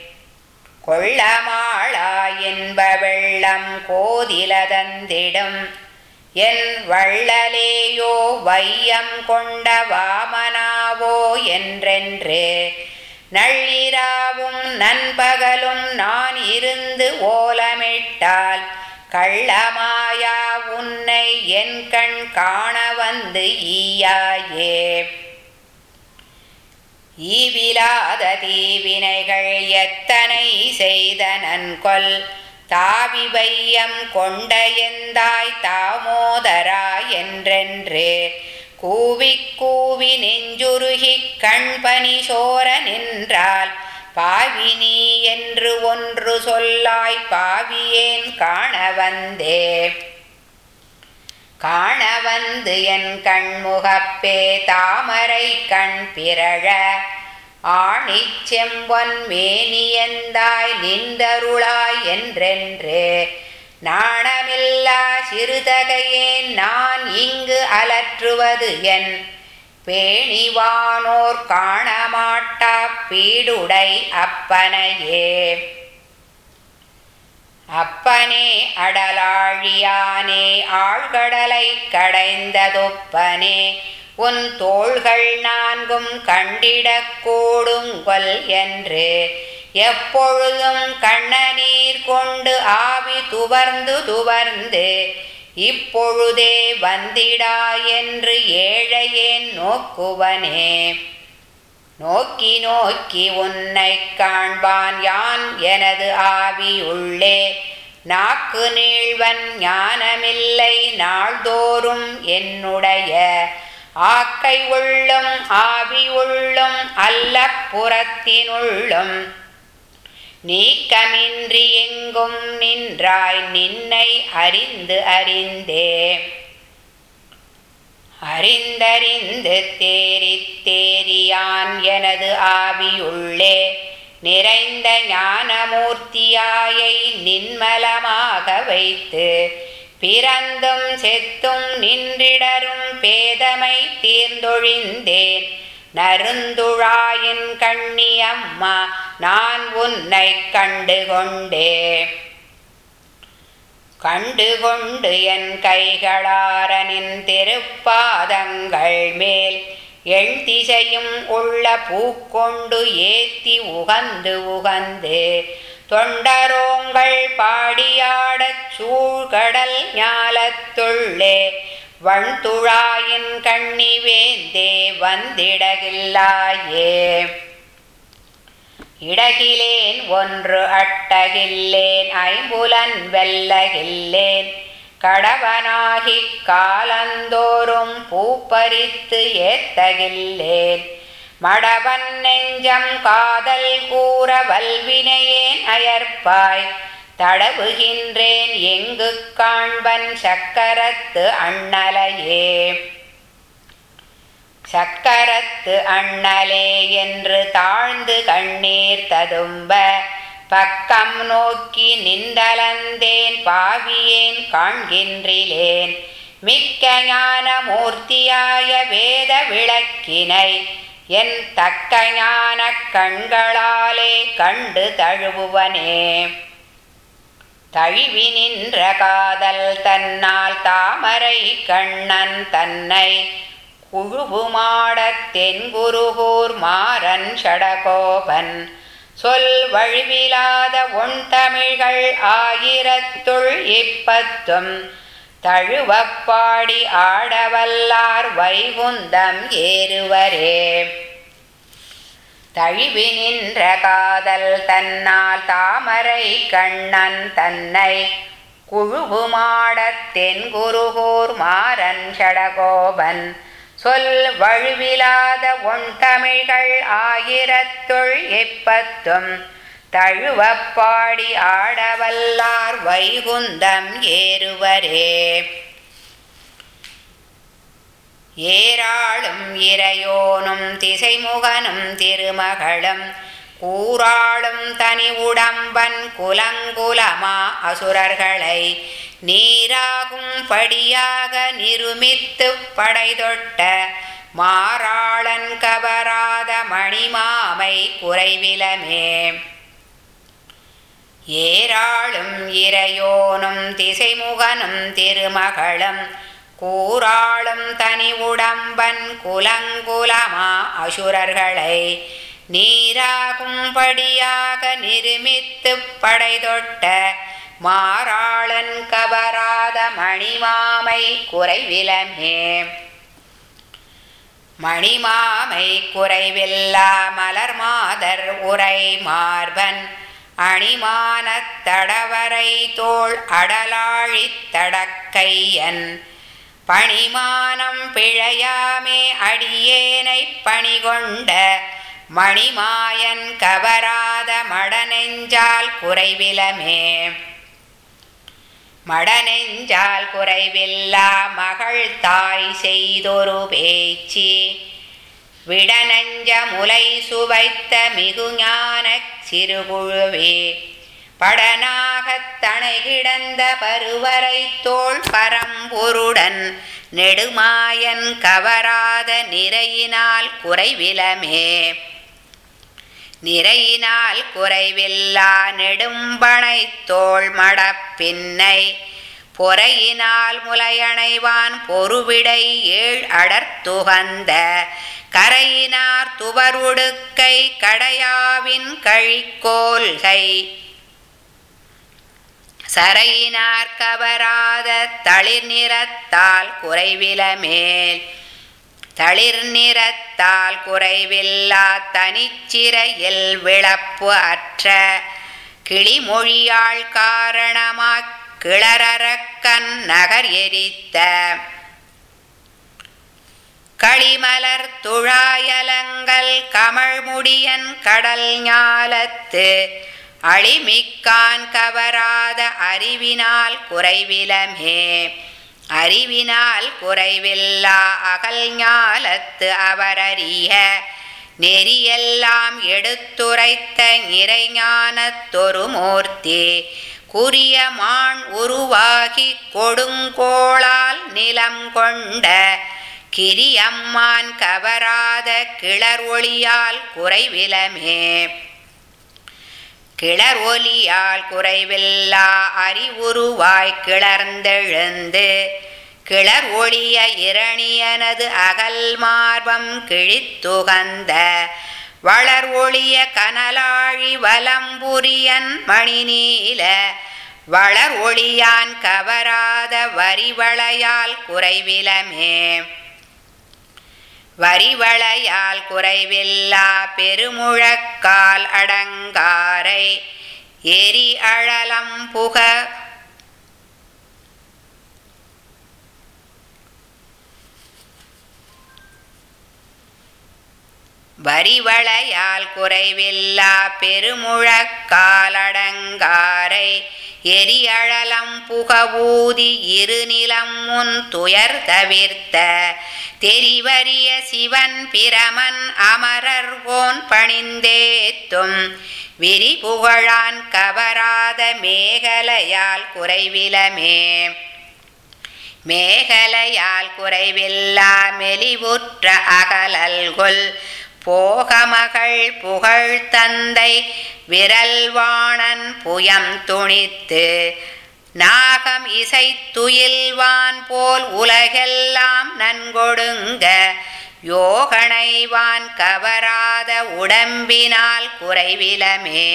கொள்ளமாளா என்ப வெள்ளம் கோதிலதந்திடும் என் வள்ளலேயோ வையம் கொண்ட வாமனாவோ என்றென்று நள்ளிராவும் நண்பகலும் நான் இருந்து ஓலமிட்டால் கள்ளமாயா உன்னை என் கண் காண வந்து ஈயாயே ஈவிலாத தீவினைகள் எத்தனை செய்தனன் கொல் தாவி வையம் கொண்ட எந்தாய் தாமோதரா என்றென்று கூவி கூவி நெஞ்சுருகிக் கண்பனி சோர நின்றால் பாவி நீ என்று ஒன்று சொல்லாய் பாவியேன் காண வந்தே காண வந்து என் கண்முகப்பே தாமரை கண் பிறழ ஆணிச் செம்பொன் மேனியந்தாய் நின்றருளாய் என்றென்று நாணமில்லா சிறுதகையேன் நான் இங்கு அலற்றுவது என் பேணிவானோர் காணமாட்டா பீடுடை அப்பனையே அப்பனே அடலாழியானே ஆழ்கடலை கடைந்ததொப்பனே உன் தோள்கள் நான்கும் கண்டிடக் கூடுங்கொல் என்று எப்பொழுதும் கண்ணநீர் கொண்டு ஆவி துவர்ந்து துவர்ந்து இப்பொழுதே வந்திடா என்று ஏழையேன் நோக்குவனே நோக்கி நோக்கி உன்னை காண்பான் யான் எனது ஆவியுள்ளே நாக்கு நீழ்வன் ஞானமில்லை நாள்தோறும் என்னுடைய ஆக்கை உள்ளும் ஆவி உள்ளும் அல்ல புறத்தினுள்ளும் நீக்கமின்றி எங்கும் நின்றாய் நின்னை அறிந்து அறிந்தே அறிந்தறிந்து தேறித் தேறியான் எனது ஆவியுள்ளே நிறைந்த ஞானமூர்த்தியாயை நின்மலமாக வைத்து பிறந்தும் செத்தும் நின்றிடரும் பேதமை தீர்ந்தொழிந்தேன் நருந்துழாயின் கண்ணியம்மா நான் உன்னை கண்டு கொண்டே கண்டுகொண்டு என் கைகளாரனின் திருப்பாதங்கள் மேல் எண் திசையும் உள்ள பூக்கொண்டு ஏத்தி உகந்து உகந்து தொண்டரோங்கள் பாடியாடச் சூழ்கடல் ஞாலத்துள்ளே வண்துழாயின் கண்ணி வேந்தே வந்திடகில்லாயே இடகிலேன் ஒன்று அட்டகில்லேன் ஐம்புலன் வெல்லகில்லேன் கடவனாகிக் காலந்தோறும் பூப்பறித்து ஏத்தகில்லேன் மடவன் நெஞ்சம் காதல் கூற வல்வினையேன் அயர்ப்பாய் தடவுகின்றேன் எங்கு காண்பன் சக்கரத்து அண்ணலையே சக்கரத்து அண்ணலே என்று தாழ்ந்து கண்ணீர் ததும்ப பக்கம் நோக்கி நின்றலந்தேன் பாவியேன் காண்கின்றிலேன் மிக்க ஞான மூர்த்தியாய வேத விளக்கினை என் தக்க ஞான கண்களாலே கண்டு தழுவுவனே தழுவி நின்ற காதல் தன்னால் தாமரை கண்ணன் தன்னை குழுவுமாடத் தென்குருகூர் மாறன் சடகோபன் சொல் வழுவிலாத ஒன் தமிழ்கள் ஆயிரத்துள் இப்பத்தும் தழுவப்பாடி ஆடவல்லார் வைகுந்தம் ஏறுவரே தழுவி நின்ற காதல் தன்னால் தாமரை கண்ணன் தன்னை குழுவுமாடத் தென்குருகூர் மாறன் சடகோபன் சொல் வழுவிலாத ஒன் தமிழ்கள் ஆயிரத்துள் எப்பத்தும் தழுவப்பாடி ஆடவல்லார் வைகுந்தம் ஏறுவரே ஏராளும் இறையோனும் திசைமுகனும் திருமகளும் கூறாளும் தனி உடம்பன் குலங்குலமா அசுரர்களை நீராகும் படியாக நிருமித்து படைதொட்ட மாறாளன் கவராத மணிமாமை குறைவிலமே ஏராளும் இறையோனும் திசைமுகனும் திருமகளும் கூறாளும் தனி உடம்பன் குலங்குலமா அசுரர்களை நீராகும்படியாக நிருமித்து படைதொட்ட மாறாளன் கவராத மணிமாமை குறைவிலமே மணிமாமை குறைவில்லா மலர் மாதர் உரை மார்பன் அணிமானத் தடவரை தோள் அடலாழித் தடக்கையன் பணிமானம் பிழையாமே அடியேனைப் பணிகொண்ட மணிமாயன் கவராத மடநெஞ்சால் குறைவிலமே மடநெஞ்சால் குறைவில்லா மகள் தாய் செய்தொரு பேச்சி விடநஞ்ச முலை சுவைத்த மிகுஞானச் சிறுகுழுவே படனாகத் தனை கிடந்த பருவரை தோள் பரம்பொருடன் நெடுமாயன் கவராத நிறையினால் குறைவிலமே நிறையினால் குறைவில்லா நெடும்பனை தோள் மடப்பின்னை பொறையினால் முலையணைவான் பொறுவிடை ஏழ் அடர்த்துகந்த கரையினார் துவருடுக்கை கடையாவின் கழிக்கோல்கை சரையினார் கவராத தளிர் நிறத்தால் குறைவிலமேல் தளிர் நிறத்தால் குறைவில்லா தனிச்சிறையில் விளப்பு அற்ற கிளிமொழியாள் காரணமாக் கிளரக்கன் நகர் எரித்த களிமலர் துழாயலங்கள் கமழ்முடியன் கடல் ஞாலத்து அழிமிக்கான் கவராத அறிவினால் குறைவிலமே அறிவினால் குறைவில்லா அகல் ஞாலத்து அவரறிய நெறியெல்லாம் எடுத்துரைத்த இறைஞானத்தொரு மூர்த்தி குறிய மான் உருவாகி கொடுங்கோளால் நிலம் கொண்ட கிரியம்மான் கவராத கிளர் ஒளியால் குறைவிலமே கிளர் ஒலியால் குறைவில்லா அறிவுருவாய் கிளர்ந்தெழுந்து கிளர் ஒளிய இரணியனது அகல் மார்பம் கிழித்துகந்த வளர் ஒளிய கனலாழி வலம்புரியன் மணிநீல வளர் ஒளியான் கவராத வரிவளையால் குறைவிலமே வரிவளையால் குறைவில்லா பெருமுழக்கால் அடங்காரை எரி அழலம் புக வரிவளையால் குறைவில்லா பெருமுழக்கால் அடங்காரை எரியழலம் புகவூதி இருநிலம் முன் துயர் தவிர்த்த தெரிவரிய சிவன் பிரமன் அமரர்கோன் பணிந்தேத்தும் விரிபுகழான் கவராத மேகலையால் குறைவிலமே மேகலையால் குறைவில்லா மெலிவுற்ற அகலல்கொல் போகமகள் புகழ் தந்தை விரல்வாணன் புயம் துணித்து நாகம் இசைத்துயில்வான் போல் உலகெல்லாம் நன்கொடுங்க யோகனைவான் கவராத உடம்பினால் குறைவிலமே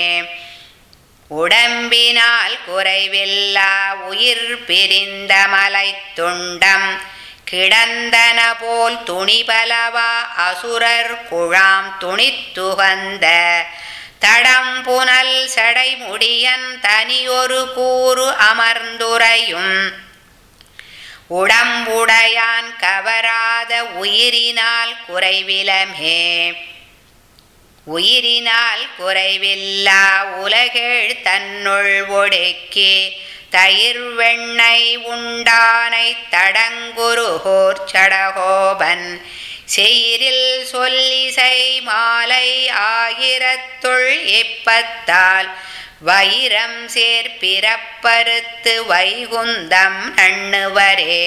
உடம்பினால் குறைவில்லா உயிர் பிரிந்த மலைத் துண்டம் கிடந்தன போல் துணிபலவா அசுரர் குழாம் துணித்துகந்த தடம்புனல் சடைமுடியன் தனியொரு கூறு அமர்ந்துரையும் உடம்புடையான் கவராத உயிரினால் குறைவிலமே உயிரினால் குறைவில்லா உலகேழ் தன்னுள் ஒடுக்கி தயிர் வெண்ணெய் உண்டானை தடங்குருகோர் சடகோபன் செயிரில் சொல்லிசை மாலை ஆயிரத்துள் எப்பத்தால் வைரம் சேர்ப்பிறப்பறுத்து வைகுந்தம் நண்ணுவரே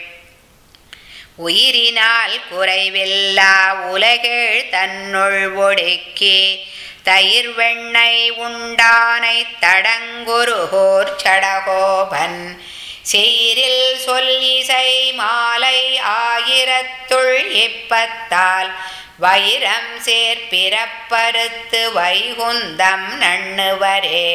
உயிரினால் குறைவில்லா உலகேழ் தன்னுள் ஒடுக்கி தயிர் வெண்ணெய் உண்டானை தடங்குருகோர் சடகோபன் செயிரில் சொல்லிசை மாலை ஆயிரத்துள் எப்பத்தால் வைரம் சேர்ப்பிறப்பறுத்து வைகுந்தம் நண்ணுவரே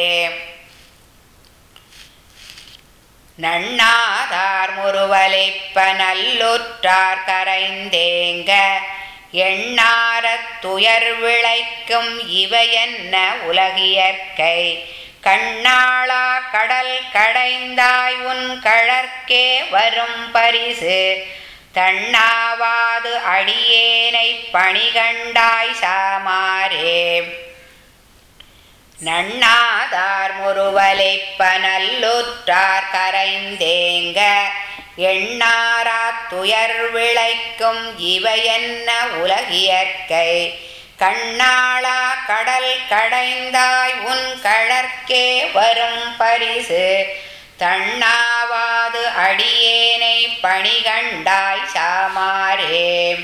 நண்ணாதார் முறுவலைப்ப நல்லுற்றார் கரைந்தேங்க எண்ணாரத் துயர் விளைக்கும் இவையென்ன உலகியற்கை கண்ணாளா கடல் கடைந்தாய் உன் கழற்கே வரும் பரிசு தண்ணாவாது அடியேனை பணிகண்டாய் சாமாரே நண்ணாதார் முறுவலைப்ப நல்லுற்றார் கரைந்தேங்க எண்ணாரா துயர் விளைக்கும் இவையென்ன உலகியற்கை கண்ணாளா கடல் கடைந்தாய் உன் கழற்கே வரும் பரிசு தண்ணாவாது அடியேனை பணிகண்டாய் சாமாரே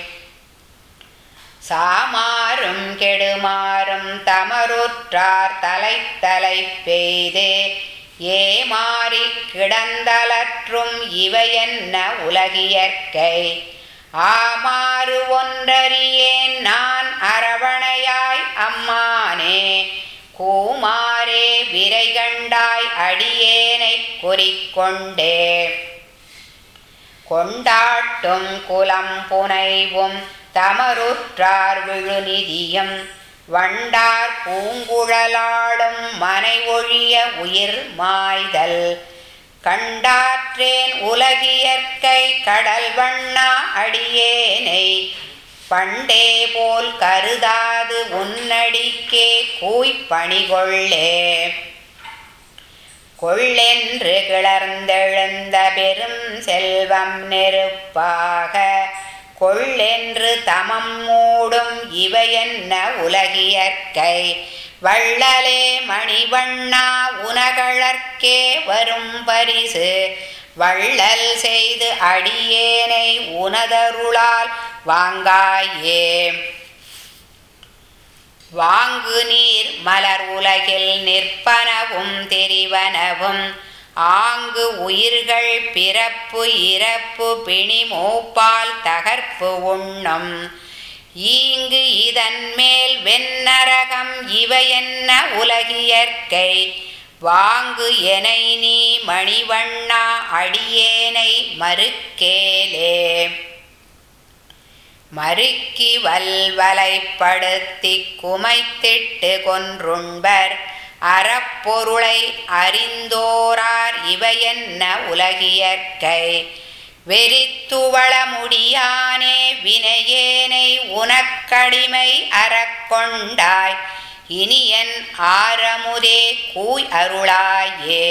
சாமாரும் கெடுமாறும் தமருற்றார் தலை பெய்தே ஏமாறி கிடந்தலற்றும் இவையென்ன உலகியற்கை ஆமாறு ஒன்றறியேன் நான் அரவணையாய் அம்மானே கூமாரே விரை கண்டாய் அடியேனைக் குறிக்கொண்டே கொண்டாட்டும் குலம் புனைவும் தமருற்றார் விழுநிதியும் வண்டார் பூங்குழலாடும் மனை ஒழிய உயிர் மாய்தல் கண்டாற்றேன் உலகியற்கை கடல் வண்ணா அடியேனை பண்டே போல் கருதாது உன்னடிக்கே கூய்ப்பணிகொள்ளே கொள்ளென்று கிளர்ந்தெழுந்த பெரும் செல்வம் நெருப்பாக கொள்ளென்று தமம் மூடும் இவையென்ன உலகியற்கை வள்ளலே மணிவண்ணா உனகழற்கே வரும் பரிசு வள்ளல் செய்து அடியேனை உனதருளால் வாங்காயே வாங்கு நீர் மலர் உலகில் நிற்பனவும் தெரிவனவும் ஆங்கு உயிர்கள் பிறப்பு இறப்பு பிணி மூப்பால் தகர்ப்பு உண்ணும் ஈங்கு இதன் மேல் வெண்ணரகம் இவையென்ன உலகியற்கை வாங்கு எனை நீ மணிவண்ணா அடியேனை மறுக்கேலே மறுக்கி வல்வலைப்படுத்தி குமைத்திட்டு கொன்றுண்பர் அறப்பொருளை அறிந்தோரார் இவையென்ன உலகியற்கை வெறித்துவள முடியானே வினையேனை உனக்கடிமை அறக்கொண்டாய் இனியன் ஆரமுதே கூய் அருளாயே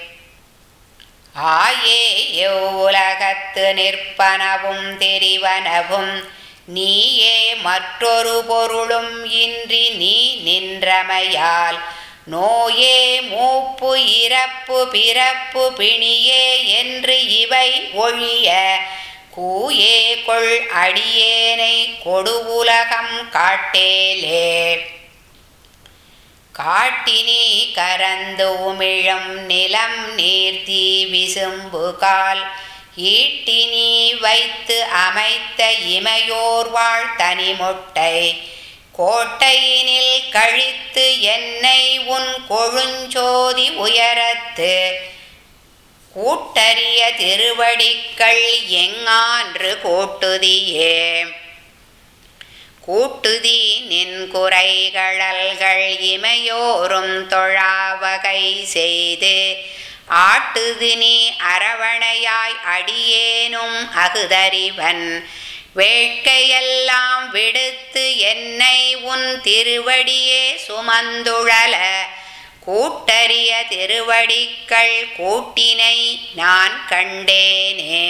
ஆயே எவ்வுலகத்து நிற்பனவும் தெரிவனவும் நீயே மற்றொரு பொருளும் இன்றி நீ நின்றமையால் நோயே மூப்பு இறப்பு பிறப்பு பிணியே என்று இவை ஒழிய கூயே கொள் அடியேனை கொடுவுலகம் காட்டேலே காட்டினி கரந்து உமிழும் நிலம் நீர்த்தி விசும்பு கால் ஈட்டினி வைத்து அமைத்த இமையோர் வாழ் தனிமொட்டை கோட்டையினில் கழித்து என்னை உன் கொழுஞ்சோதி உயரத்து கூட்டறிய திருவடிக்கள் எங்கான்று கோட்டுதியே கூட்டுதி நின் குறைகளல்கள் இமையோரும் தொழாவகை செய்து ஆட்டுது நீ அரவணையாய் அடியேனும் அகுதறிவன் வேட்கையெல்லாம் விடுத்து என்னை உன் திருவடியே சுமந்துழல கூட்டறிய திருவடிக்கள் கூட்டினை நான் கண்டேனே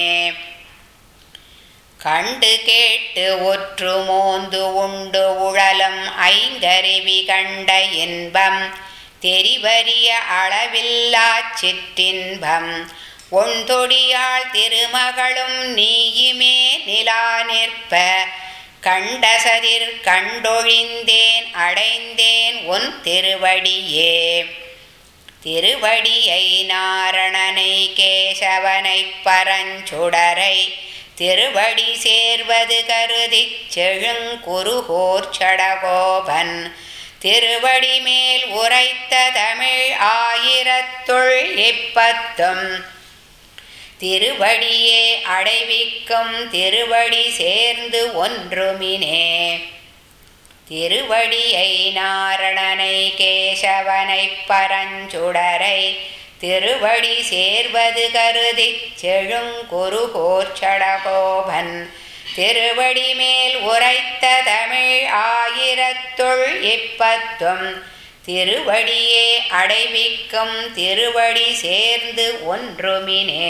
கண்டு கேட்டு ஒற்று மோந்து உண்டு உழலும் ஐங்கருவி கண்ட இன்பம் தெரிவறிய அளவில்லா சிற்றின்பம் ஒன்றொடியாள் திருமகளும் நீயுமே நிலா நிற்ப கண்டசதிர் கண்டொழிந்தேன் அடைந்தேன் உன் திருவடியே திருவடியை நாரணனை கேசவனை பரஞ்சுடரை திருவடி சேர்வது கருதிச் செழுங்குருகோர் சடகோபன் திருவடி மேல் உரைத்த தமிழ் ஆயிரத்துள் இப்பத்தும் திருவடியே அடைவிக்கும் திருவடி சேர்ந்து ஒன்றுமினே திருவடியை நாரணனை கேசவனை பரஞ்சுடரை திருவடி சேர்வது கருதிச் செழுங்குருகோர் சடகோபன் திருவடி மேல் உரைத்த தமிழ் ஆயிரத்துள் இப்பத்தும் திருவடியே அடைவிக்கும் திருவடி சேர்ந்து ஒன்றுமினே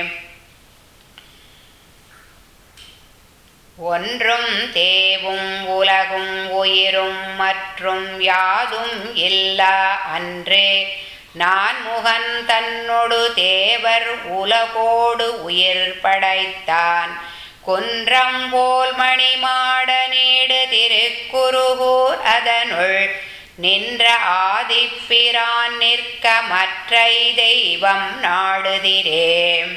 ஒன்றும் தேவும் உலகும் உயிரும் மற்றும் யாதும் இல்லா அன்றே நான் முகன் தன்னொடு தேவர் உலகோடு உயிர் படைத்தான் குன்றம் போல் மணிமாட நீடு திருக்குருகூர் அதனுள் நின்ற ஆதிப்பிரான் நிற்க மற்றை தெய்வம் நாடுதிரே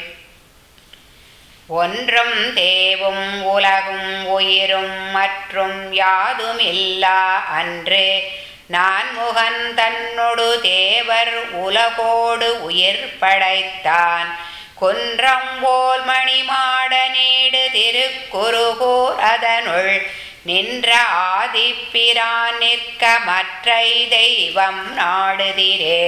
ஒன்றும் தேவும் உலகும் உயிரும் மற்றும் யாதுமில்லா அன்று நான் முகன் தன்னொடு தேவர் உலகோடு உயிர் படைத்தான் குன்றம் போல் மணிமாட நீடு திருக்குருகூர் அதனுள் நின்ற ஆதிப்பிரான் நிற்க மற்றை தெய்வம் நாடுதிரே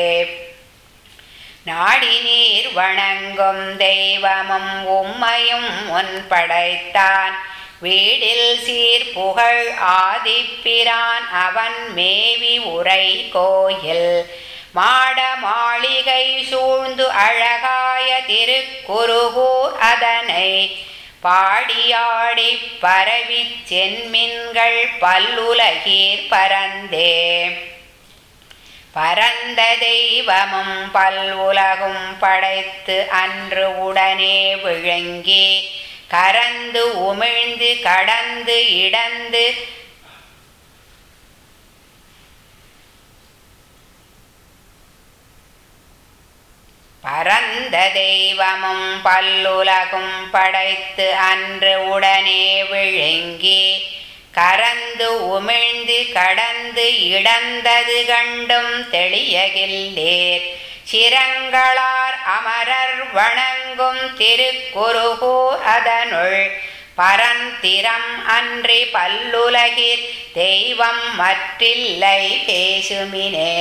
நாடி நீர் வணங்கும் தெய்வமும் உம்மையும் முன் படைத்தான் வீடில் சீர் புகழ் ஆதிப்பிரான் அவன் மேவி உரை கோயில் மாட மாளிகை சூழ்ந்து அழகாய திருக்குருகூர் அதனை பாடியாடி பரவி சென்மின்கள் பல்லுலகீர் பரந்தே பரந்த தெய்வமும் பல்வுலகும் படைத்து அன்று உடனே விழுங்கி கரந்து உமிழ்ந்து கடந்து இடந்து பரந்த தெய்வமும் பல்லுலகும் படைத்து அன்று உடனே விழுங்கி கரந்து உமிழ்ந்து கடந்து இடந்தது கண்டும் தெளியகில்லேர் சிரங்களார் அமரர் வணங்கும் திருக்குருகூர் அதனுள் பரந்திரம் அன்றி பல்லுலகிற் தெய்வம் மற்றில்லை பேசுமினே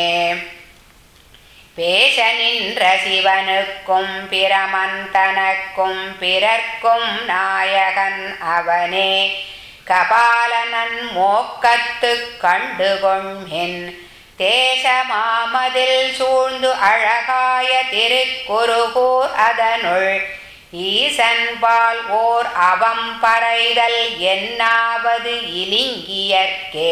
பேச நின்ற சிவனுக்கும் பிரமந்தனக்கும் பிறர்க்கும் நாயகன் அவனே கபாலனன் மோக்கத்து கண்டுகொண்மின் தேசமாமதில் சூழ்ந்து அழகாய திருக்குருகூர் அதனுள் ஈசன்பால் ஓர் அவம் பறைதல் என்னாவது இலிங்கியற்கே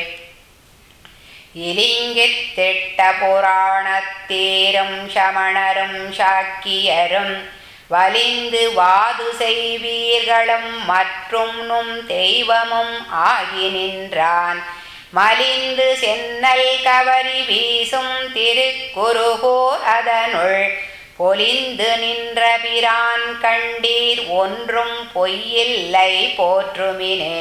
இலிங்கித் திட்ட புராணத்தீரும் சமணரும் சாக்கியரும் வலிந்து வாது செய்வீர்களும் மற்றும் நும் தெய்வமும் ஆகி நின்றான் மலிந்து சென்னல் கவரி வீசும் திருக்குருகூர் அதனுள் பொலிந்து நின்ற பிரான் கண்டீர் ஒன்றும் பொய்யில்லை போற்றுமினே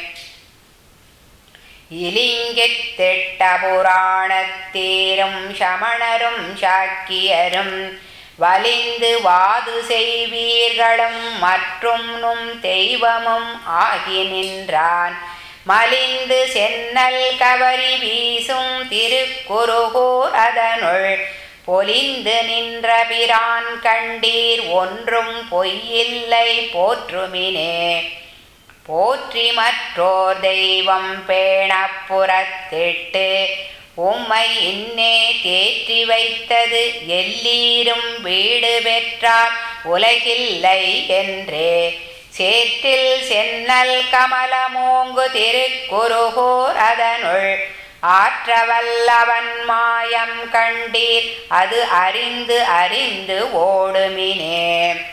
இலிங்கித் திட்ட புராணத்தீரும் சமணரும் சாக்கியரும் வலிந்து வாது செய்வீர்களும் மற்றும் நும் தெய்வமும் ஆகி நின்றான் மலிந்து சென்னல் கவரி வீசும் திருக்குருகூர் அதனுள் பொலிந்து நின்ற பிரான் கண்டீர் ஒன்றும் பொய்யில்லை போற்றுமினே போற்றி மற்றோர் தெய்வம் பேணப் புறத்திட்டு உம்மை இன்னே தேற்றி வைத்தது எல்லீரும் வீடு பெற்றார் உலகில்லை என்றே சேற்றில் சென்னல் கமலமோங்கு திருக்குருகூர் அதனுள் ஆற்றவல்லவன் மாயம் கண்டீர் அது அறிந்து அறிந்து ஓடுமினே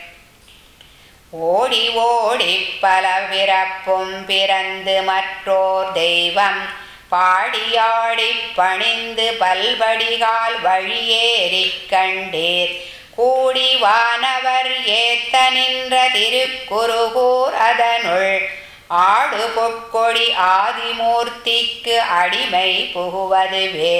ஓடி ஓடி பல பிறப்பும் பிறந்து மற்றோர் தெய்வம் பாடியாடி பணிந்து பல்வடிகால் வழியேறிக் கண்டீர் கூடி வானவர் ஏத்த நின்ற திருக்குருகூர் அதனுள் ஆடு பொற்கொடி ஆதிமூர்த்திக்கு அடிமை புகுவதுவே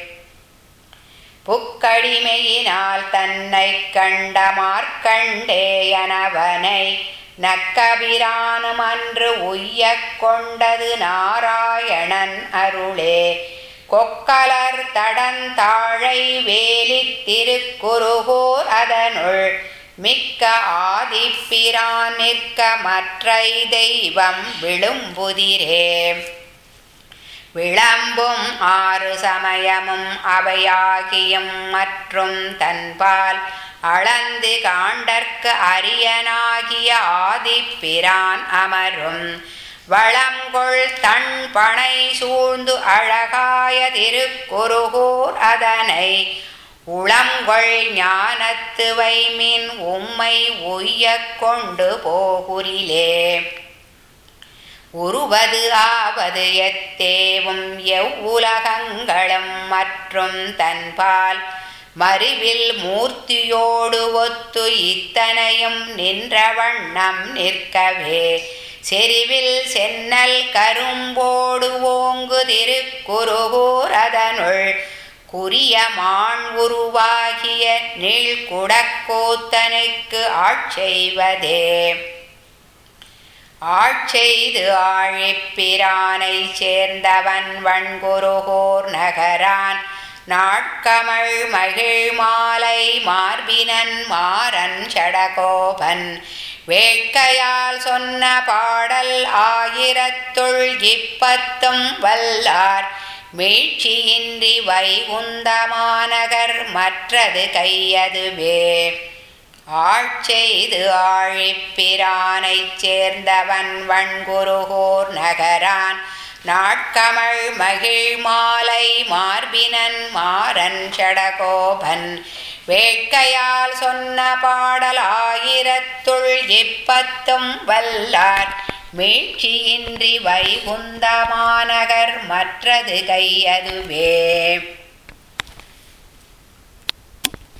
புக்கடிமையினால் தன்னை கண்ட மார்க்கண்டேயனவனை நக்கபிரானும் அன்று உய்யக் கொண்டது நாராயணன் அருளே கொக்கலர் தடந்தாழை வேலித் திருக்குருகூர் அதனுள் மிக்க ஆதிப்பிரான் நிற்க மற்றை தெய்வம் விழும்புதிரே விளம்பும் ஆறு சமயமும் அவையாகியும் மற்றும் தன்பால் அளந்து காண்டற்கு அரியனாகிய ஆதிப்பிரான் அமரும் வளங்கொள் தன் பனை சூழ்ந்து அழகாய திருக்குருகூர் அதனை உளங்கொள் ஞானத்து வைமின் உம்மை உய்யக் கொண்டு போகுரிலே உருவது ஆவது எத்தேவும் எவ்வுலகங்களும் மற்றும் தன்பால் மறிவில் மூர்த்தியோடு ஒத்து இத்தனையும் நின்ற வண்ணம் நிற்கவே செறிவில் சென்னல் கரும்போடு ஓங்கு திருக்குருகூர் அதனுள் குறிய மான் உருவாகிய நீழ்குடக்கூத்தனுக்கு ஆட்செய்வதே ஆட்செய்து ஆழிப்பிரானைச் சேர்ந்தவன் வண்குருகோர் நகரான் நாட்கமள் மகிழ் மாலை மார்பினன் மாறன் சடகோபன் வேட்கையால் சொன்ன பாடல் ஆயிரத்துள் இப்பத்தும் வல்லார் மீட்சியின்றி வைகுந்தமாநகர் மற்றது கையதுவே ஆட்செய்து ஆழிப்பிரானைச் சேர்ந்தவன் வண்குருகோர் நகரான் நாட்கமள் மகிழ் மாலை மார்பினன் மாறன் சடகோபன் வேட்கையால் சொன்ன பாடல் ஆயிரத்துள் இப்பத்தும் வல்லார் மீட்சியின்றி வைகுந்தமாநகர் மற்றது கையதுவே